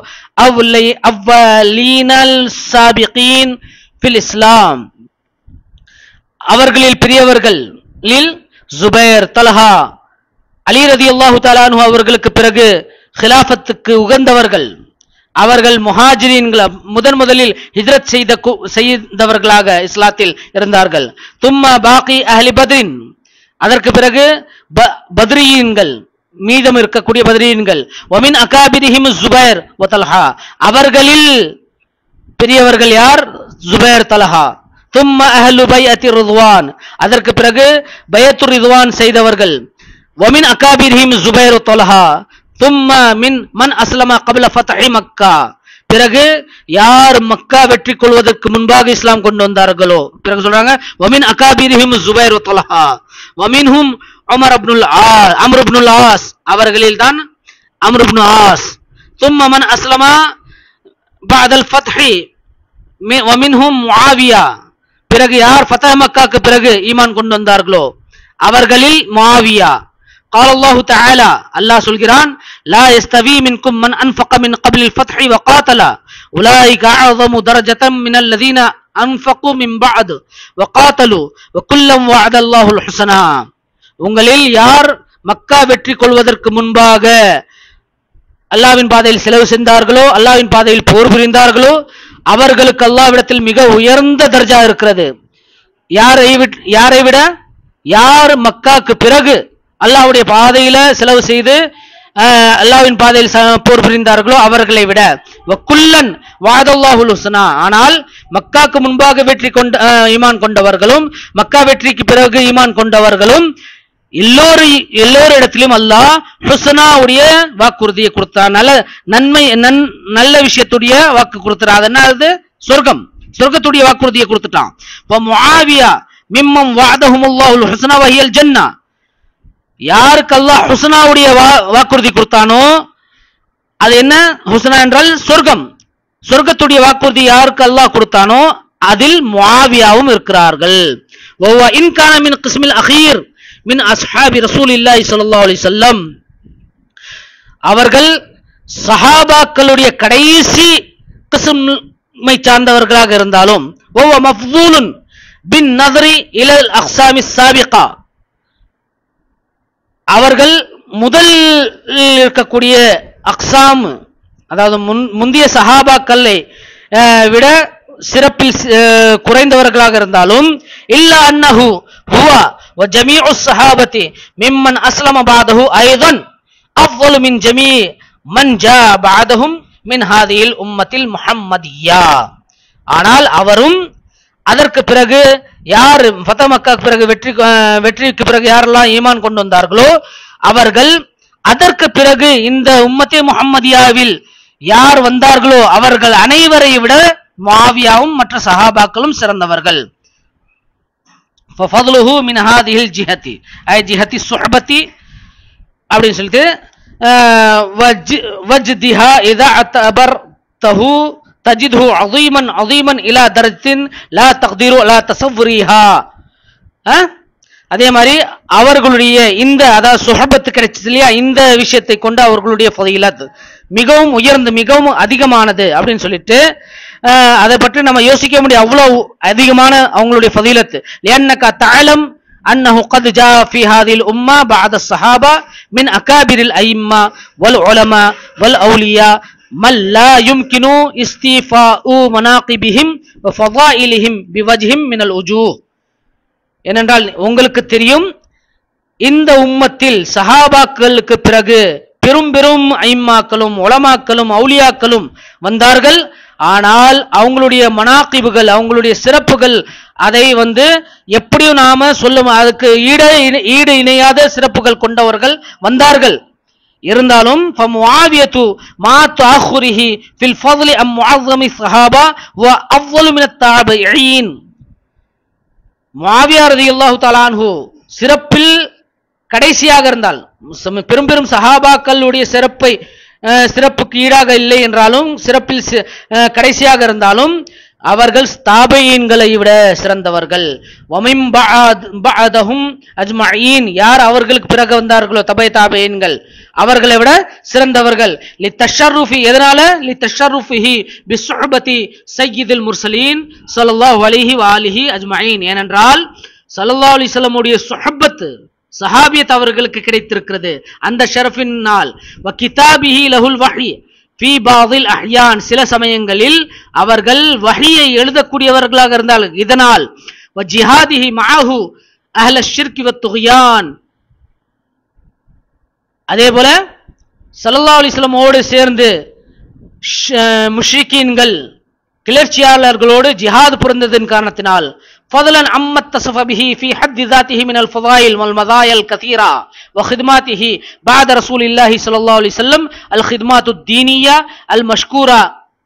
الأولين السابقين في الإسلام அவர்களில் பெரியவர்களில் ஜுபைர் தலஹா அலி ரதி அல்லாஹு தாலானு அவர்களுக்கு பிறகு ஹிலாஃபத்துக்கு உகந்தவர்கள் அவர்கள் முஹாஜிரீன்கள் முதன் முதலில் ஹிஜ்ரத் செய்த கு- செய்தவர்களாக இஸ்லாத்தில் இருந்தார்கள் தும்மா பாக்கி அஹ்லி பத்ரின் அதற்கு பிறகு ப- பத்ரியீன்கள் மீதம் இருக்கக்கூடிய பத்ரியீன்கள் ஒமின் அகாபிரிஹிம் ஜுபைர் வ தல்ஹா அவர்களில் பெரியவர்கள் யார் ஜுபைர் தலஹா தும்ம அஹ்லு பைஅத்தி ரிதுவான் அதற்கு பிறகு பையத்து ரிதுவான் செய்தவர்கள் வமின் அகாபிர்ஹிம் ஜுபைர் தலஹா தும்ம மின் மன் அஸ்லம கபில ஃபத்ஹி மக்கா பிறகு யார் மக்கா வெற்றி கொள்வதற்கு முன்பாக இஸ்லாம் கொண்டு வந்தார்களோ பிறகு சொல்றாங்க வமின் அகாபிர்ஹிம் ஜுபைர் தலஹா வமின்ஹும் உமர் அப்னுல் ஆ அம்ர் இப்னுல் ஆஸ் அவர்களில் தான் அம்ர் இப்னு ஆஸ் தும்ம மன் அஸ்லமா بعد الفتح மி- ومنهم முஆவியா பிறகு யார் ஃபதஹ் மக்காக்கு பிறகு ஈமான் கொண்டு வந்தார்களோ அவர்களில் முஆவியா قال الله تعالى அல்லாஹ் சொல்கிறான் لا يستوي منكم من انفق من قبل الفتح وقاتل اولئك اعظم درجة من الذين أنفقوا من بعد وقاتلوا وكلا وعد الله الحسنى உங்களில் யார் மக்கா வெற்றி கொள்வதற்கு முன்பாக அல்லாவின் பாதையில் செலவு செய்தார்களோ அல்லாவின் பாதையில் போர் புரிந்தார்களோ அவர்களுக்கு அல்லாவிடத்தில் மிக உயர்ந்த தர்ஜா இருக்கிறது யாரை விட்- யாரை விட யார் மக்காக்கு பிறகு அல்லாஹ்வுடைய பாதையில செலவு செய்து அஹ், அல்லாஹ்வின் பாதையில் ச- போர் புரிந்தார்களோ அவர்களை விட வக்குல்லன் வாதல்லாஹுல் ஹுஸ்னா ஆனால் மக்காக்கு முன்பாக வெற்றி கொண்ட அஹ், ஈமான் கொண்டவர்களும் மக்கா வெற்றிக்கு பிறகு ஈமான் கொண்டவர்களும் எல்லோரும் எல்லோரிடத்திலும் அல்லாஹ் ஹுஸ்னாவுடைய வாக்குறுதியை கொடுத்தான் நல்ல நன்மை நன் நல்ல விஷயத்துடைய வாக்கு கொடுத்தான் அது என்ன அது சொர்க்கம் சொர்க்கத்துடைய வாக்குறுதியை கொடுத்துட்டான் இப்போ முஆவியா மிம்மம் வாதஹுமுல்லாஹுல் ஹுஸ்னா வஹியல் ஜன்னா யாருக்கு அல்லாஹ் ஹுஸ்னாவுடைய வா- வாக்குறுதி கொடுத்தானோ அது என்ன ஹுஸ்னா என்றால் சொர்க்கம் சொர்க்கத்துடைய வாக்குறுதி யாருக்கு அல்லாஹ் கொடுத்தானோ அதில் முஆவியாவும் இருக்கிறார்கள் وهو إن كان من قسم الأخير من أصحاب رسول الله صلى الله عليه وسلم அவர்கள் சஹாபாக்களுடைய கடைசி கிஸ்மை சார்ந்தவர்களாக இருந்தாலும் ஒவ்வொ மஃபூலுன் பின் நதரி இலல் அக்ஸாமி சாபிகா அவர்கள் முதல் இருக்கக்கூடிய அக்ஸாம் அதாவது முன் முந்தைய சஹாபாக்களை அஹ், விட சிறப்பில் அஹ், குறைந்தவர்களாக இருந்தாலும் இல்ல அன்னஹு ஹுவ வ ஜமீஉ ஸஹாபத்தி மிம்மன் அஸ்லம பாதஹு ஐதன் அஃضل மின் ஜமீ மன் ஜா பாதஹும் மின் ஹாதியில் உம்மத்தில் முஹம்மதியா ஆனால் அவரும் அதற்கு பிறகு யார் ஃபத மக்காக்கு பிறகு வெற்றி அஹ், வெற்றிக்கு பிறகு யாரெல்லாம் ஈமான் கொண்டு வந்தார்களோ அவர்கள் அதற்கு பிறகு இந்த உம்மத்தே முஹம்மதியாவில் யார் வந்தார்களோ அவர்கள் அனைவரை விட மாவியாவும் மற்ற சஹாபாக்களும் சிறந்தவர்கள் ففضله من هذه الجهة أي جهة الصحبة அப்படின்னு சொல்லிட்டு அஹ், வஜ்- வஜ்திஹா இதா அத்தபர்தஹு தஜித்ஹு அதீமன் அதீமன் இலா தரத்தின் லா தக்தீரு லா தசவ்ரிஹா அஹ்? அதே மாதிரி அவர்களுடைய இந்த அதாவது சுஹபத்து கிடைச்சது இல்லையா இந்த விஷயத்தை கொண்டு அவர்களுடைய ஃபதீலத் மிகவும் உயர்ந்து மிகவும் அதிகமானது அப்படின்னு சொல்லிட்டு அஹ், அதை பற்றி நம்ம யோசிக்க முடியும் அவ்வளவு அதிகமான அவங்களுடைய ஃபதீலத் லியன்னக தஅலம் أنه قد جاء في هذه الأمة بعد الصحابة من أكابر الأئمة والعلماء والأولياء من لا يمكن استيفاء مناقبهم وفضائلهم بوجه من الوجوه ஏனென்றால் உங்களுக்கு தெரியும் இந்த உம்மத்தில் சஹாபாக்களுக்கு பிறகு பெரும் பெரும் ஐம்மாக்களும் உலமாக்களும் அவுலியாக்களும் வந்தார்கள் ஆனால் அவங்களுடைய மனாக்கிபுகள் அவங்களுடைய சிறப்புகள் அதை வந்து எப்படியும் நாம சொல்லும் அதுக்கு ஈட ஈடு இணையாத சிறப்புகள் கொண்டவர்கள் வந்தார்கள் இருந்தாலும் فمعاوية ما تأخره في الفضل عن معظم الصحابة وأفضل من التابعين முஆவியா ரலியல்லாஹு தஆலான்ஹு சிறப்பில் கடைசியாக இருந்தால் சம- பெரும் பெரும் சஹாபாக்களுடைய சிறப்பை அஹ், சிறப்புக்கு ஈடாக இல்லை என்றாலும் சிறப்பில் சி- அஹ், கடைசியாக இருந்தாலும் அவர்கள் ஸ்தாபையீன்களை விட சிறந்தவர்கள் வமிம் பஅத்- பஅதஹும் அஜ்மஈன் யார் அவர்களுக்கு பிறகு வந்தார்களோ தபை தாபையீன்கள் அவர்களை விட சிறந்தவர்கள் லி தஷர்ருஃபி எதனால லி தஷர்ருஃபிஹி பிஸ்ஸுஹபதி சய்யிதுல் முர்சலீன் ஸல்லல்லாஹு அலைஹி வஆலிஹி அஜ்மஈன் ஏனென்றால் ஸல்லல்லாஹு அலைஹி வஸல்லம் உடைய சுஹபத் சஹாபியத் அவர்களுக்கு கிடைத்திருக்கிறது அந்த ஷரஃபினால் வ கிதாபிஹி லஹுல் வஹி ஃபீ பாதில் அஹ்யான் சில சமயங்களில் அவர்கள் வஹியை எழுதக்கூடியவர்களாக இருந்தால் இதனால் வ ஜிஹாதிஹி மஅஹு அஹ்ல ஷிர்கி வத் துஹ்யான் அதே போல ஸல்லல்லாஹு அலைஹி வஸல்லமோடு சேர்ந்து ஷ- முஷ்ரிக்கீன்கள் கிளர்ச்சியாளர்களோடு ஜிஹாத் புரிந்ததன் காரணத்தினால் فضلا عما اتصف به في حد ذاته من الفضائل والمزايا الكثيرة وخدماته بعد رسول الله صلى الله عليه وسلم الخدمات الدينية المشكورة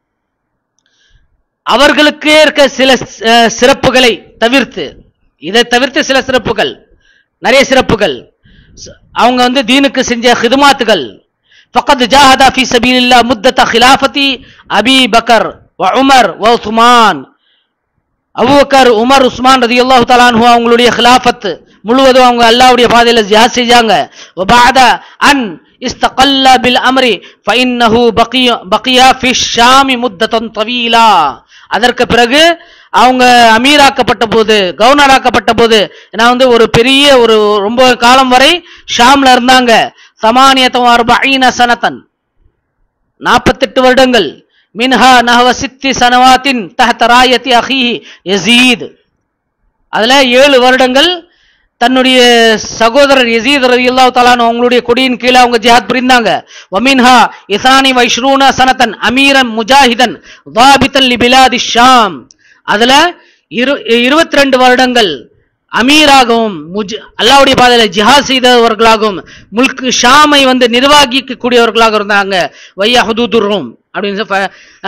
அவர்களுக்கு இருக்க சில அஹ், சிறப்புகளை தவிர்த்து இதை தவிர்த்து சில சிறப்புகள் நிறைய சிறப்புகள் ச- அவங்க வந்து தீனுக்கு செஞ்ச ஹிதுமாத்துகள் فقد جاهد في سبيل الله مدة خلافة أبي بكر وعمر وعثمان அபூபக்கர் உமர் உஸ்மான் ரதியல்லாஹு தஆலாஹு அவங்களுடைய خلافت முழுவதும் அவங்க அல்லாஹ்வுடைய பாதையில ஜிஹாத் செஞ்சாங்க وبعد ان استقل بالامر فانه بقي بقي في الشام مدة طويلة அதற்கு பிறகு அவங்க அமீராக்கப்பட்ட போது கவர்னராக்கப்பட்ட போது ஏன்னா வந்து ஒரு பெரிய ஒரு ரொம்ப காலம் வரை ஷாம்ல இருந்தாங்க சமானியத்தம் அர்பஈன சனத்தன் நாற்பத்தெட்டு வருடங்கள் மின்ஹா நஹவ சித்தி சனவாத்தின் தஹத ராயத்தி அஹீஹி யசீத் அதுல ஏழு வருடங்கள் தன்னுடைய சகோதரர் யசீத் ரலியல்லாஹு தஆலானு அவங்களுடைய கொடியின் கீழே அவங்க ஜிஹாத் புரிந்தாங்க வமின்ஹா இசானி வைஷ்ரூன சனத்தன் அமீரன் முஜாஹிதன் தாபித்தன் லிபிலாதி ஷாம் அதுல இரு இருபத்தி ரெண்டு வருடங்கள் அமீராகவும் முஜ் அல்லாவுடைய பாதையில ஜிஹாத் செய்தவர்களாகவும் முல்க் ஷாமை வந்து நிர்வாகிக்க கூடியவர்களாக இருந்தாங்க வையா ஹுதூதுர்ரும் அப்படின்னு சொல்லி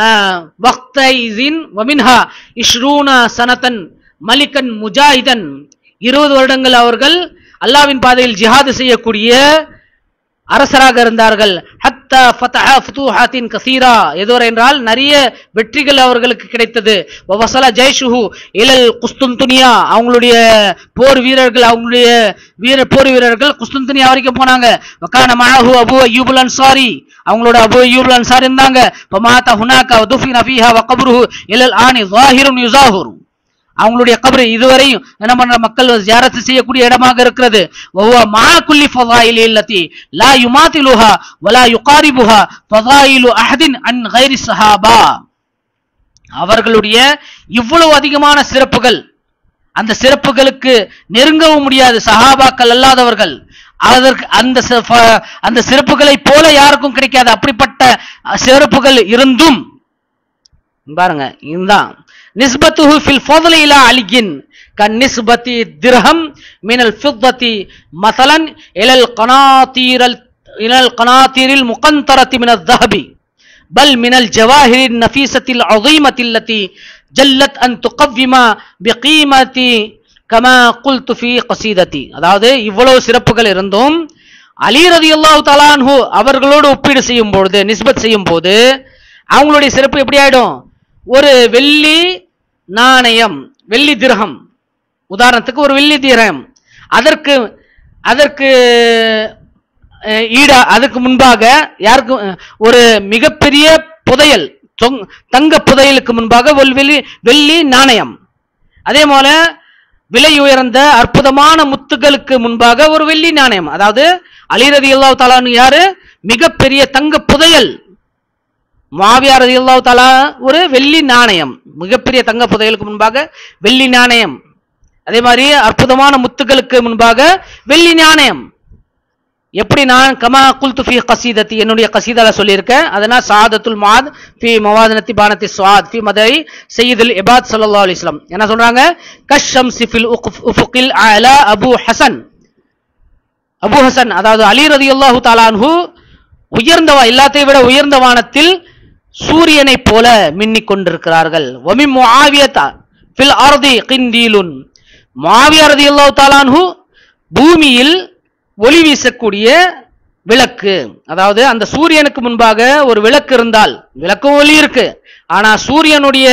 வக்தைசின் வமின்ஹா இஷ்ரூன சனத்தன் மலிகன் முஜாஹிதன் இருபது வருடங்கள் அவர்கள் அல்லாவின் பாதையில் ஜிஹாது செய்யக்கூடிய அரசராக இருந்தார்கள் ஹத்தா ஃபதஹ ஃபுதூஹாத்தின் கசீரா எதுவரை என்றால் நிறைய வெற்றிகள் அவர்களுக்கு கிடைத்தது வசல ஜெய்ஷுஹு இலல் குஸ்துன்துனியா அவங்களுடைய போர் வீரர்கள் அவங்களுடைய வீர போர் வீரர்கள் குஸ்துன்துனியா வரைக்கும் போனாங்க வக்கான மஹு அபு அய்யூபுல் அன்சாரி அவங்களோட அபு அய்யூபுல் அன்சாரி இருந்தாங்க ஃபமாத ஹுனாக வதுஃபின ஃபீஹா வகப்ருஹு இலல் ஆனி ஸாஹிருன் யுஸாஹிரு அவங்களுடைய கபரு இதுவரையும் என்ன பண்ற மக்கள் ஜியாரத்து செய்யக்கூடிய இடமாக இருக்கிறது வஹுவ மா குல்லி ஃபதாயிலி இல்லதி லா யுமாதிலுஹா வலா யுகாரிபுஹா ஃபதாயிலு அஹதின் அன் கைரி ஸஹாபா அவர்களுடைய இவ்வளவு அதிகமான சிறப்புகள் அந்த சிறப்புகளுக்கு நெருங்கவும் முடியாது சஹாபாக்கள் அல்லாதவர்கள் அதற்கு அந்த சி- ஃப- அந்த சிறப்புகளை போல யாருக்கும் கிடைக்காது அப்படிப்பட்ட அஹ், சிறப்புகள் இருந்தும் பாருங்க இதுதான் நிஸ்பத்துஹு ஃபில் ஃபضل இலா அலியின் கன்னிஸ்பத்தி திர்ஹம் மினல் ஃபித்ததி மஸலன் இலல் கனாதீரல் இலல் கனாதீரில் முகந்தரத்தி மினல் الذهب بل من الجواهر النفيسة العظيمة التي جلت أن تقوم بقيمة كما قلت في قصيدتي அதாவது இவ்வளவு சிறப்புகள் இருந்தும் அலி ரதியல்லாஹு தலான்ஹு அவர்களோடு ஒப்பீடு செய்யும் பொழுது நிஸ்பத் செய்யும் போது அவங்களுடைய சிறப்பு எப்படி ஆயிடும் ஒரு வெள்ளி நாணயம் வெள்ளி திரகம் உதாரணத்துக்கு ஒரு வெள்ளி திரகம் அதற்கு அதற்கு அஹ், ஈடா அதுக்கு முன்பாக யாருக்கு அஹ், ஒரு மிகப்பெரிய புதையல் தொங்- தங்க புதையலுக்கு முன்பாக ஒரு வெள்ளி வெள்ளி நாணயம் அதே போல விலை உயர்ந்த அற்புதமான முத்துகளுக்கு முன்பாக ஒரு வெள்ளி நாணயம் அதாவது அலிரதி அல்லாஹ் தாலான்னு யாரு மிகப்பெரிய தங்க புதையல் மாவியார் ரதியல்லாஹு தாலா ஒரு வெள்ளி நாணயம் மிகப்பெரிய தங்க புதையலுக்கு முன்பாக வெள்ளி நாணயம் அதே மாதிரி அற்புதமான முத்துகளுக்கு முன்பாக வெள்ளி நாணயம் எப்படி நான் கமா குல்து ஃபி கசீதத்தி என்னுடைய கசீதால சொல்லியிருக்கேன் அதனால் சாதத்துல் மாத் ஃபி மவாதனத்தி பானத்தி சுவாத் ஃபி மதை சையீதுல் இபாத் ஸல்லல்லாஹு அலைஹி வஸல்லம் என்ன சொல்றாங்க கஷம் சிஃபில் உஃபுகில் அலா அபு ஹசன் அபு ஹசன் அதாவது அலி ரதியல்லாஹு தாலான்ஹு உயர்ந்த வா- எல்லாத்தையும் விட உயர்ந்த வானத்தில் சூரியனைப் போல மின்னிக் கொண்டிருக்கிறார்கள் வமி முஆவியதா ஃபில் அர்தி கிண்டீலுன் முஆவியா ரதியல்லாஹு தாலான்ஹு பூமியில் ஒளி வீசக்கூடிய விளக்கு அதாவது அந்த சூரியனுக்கு முன்பாக ஒரு விளக்கு இருந்தால் விளக்கும் ஒளி இருக்கு ஆனா சூரியனுடைய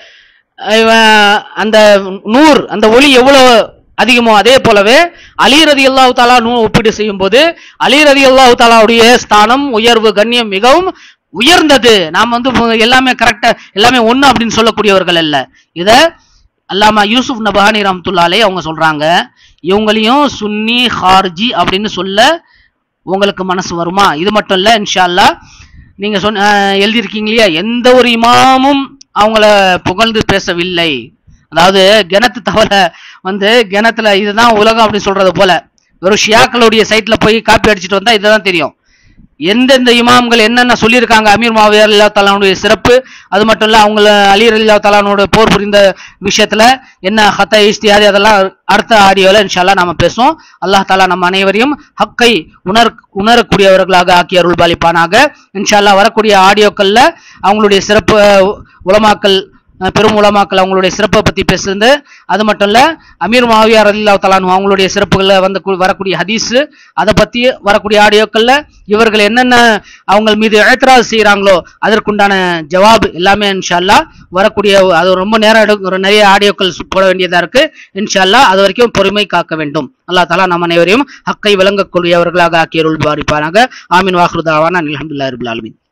அஹ், அந்த நூர் அந்த ஒளி எவ்வளவு அதிகமோ அதே போலவே அலி ரதி அல்லாஹு தாலா ஒப்பீடு செய்யும் போது அலி ரதி அல்லாஹு தாலாவுடைய ஸ்தானம் உயர்வு கண்ணியம் மிகவும் உயர்ந்தது நாம் வந்து எல்லாமே கரெக்டா எல்லாமே ஒண்ணு அப்படின்னு சொல்லக்கூடியவர்கள் அல்ல இத அல்லாமா யூசுப் நபஹானி ரஹ்மத்துல்லாஹி அவங்க சொல்றாங்க இவங்களையும் சுன்னி ஹார்ஜி அப்படின்னு சொல்ல உங்களுக்கு மனசு வருமா இது மட்டும் இல்ல இன்ஷா அல்லாஹ் நீங்க சொன்ன அஹ், எழுதியிருக்கீங்க இல்லையா எந்த ஒரு இமாமும் அவங்கள புகழ்ந்து பேசவில்லை அதாவது கிணத்து தவளை வந்து கிணத்துல இதுதான் உலகம் அப்படின்னு சொல்றது போல வெறும் ஷியாக்களுடைய சைட்ல போய் காப்பி அடிச்சிட்டு வந்தா இதுதான் தெரியும் எந்தெந்த இமாம்கள் என்னென்ன சொல்லியிருக்காங்க அமீர் மாவியார் அல்லா தலானுடைய சிறப்பு அது மட்டும் இல்ல அவங்கள அலி அல்லா தலானோட போர் புரிந்த விஷயத்துல என்ன ஹத்த இஸ்தியாதி அதெல்லாம் அடுத்த ஆடியோல இன்ஷால்லா நாம பேசுவோம் அல்லாஹ் தாலா நம்ம அனைவரையும் ஹக்கை உணர் உணரக்கூடியவர்களாக ஆக்கி அருள் பாலிப்பானாக இன்ஷால்லா வரக்கூடிய ஆடியோக்கள்ல அவங்களுடைய சிறப்பு அஹ், உலமாக்கள் அஹ், பெரும் உலமாக்கள் அவங்களுடைய சிறப்பை பத்தி பேசுறது அது மட்டும் இல்ல அமீர் மாவியார் ரலில்லா தலானு அவங்களுடைய சிறப்புகள்ல வந்து கு- வரக்கூடிய ஹதீஸ் அதை பத்தி வரக்கூடிய ஆடியோக்கள்ல இவர்கள் என்னென்ன அவங்க மீது எழுத்தராது செய்யறாங்களோ அதற்குண்டான ஜவாப் எல்லாமே இன்ஷால்லா வரக்கூடிய அது ரொம்ப நேரம் எடுக்கும் ஒரு நிறைய ஆடியோக்கள் சு- போட வேண்டியதா இருக்கு இன்ஷால்லா அது வரைக்கும் பொறுமை காக்க வேண்டும் அல்லாஹ் தாலா நம்ம அனைவரையும் ஹக்கை விளங்கக்கூடியவர்களாக ஆக்கிய அருள் பாரிப்பானாக ஆமீன் வாஹ்ருதாவான அல்ஹம்துலில்லாஹி ரபில் ஆலமீன்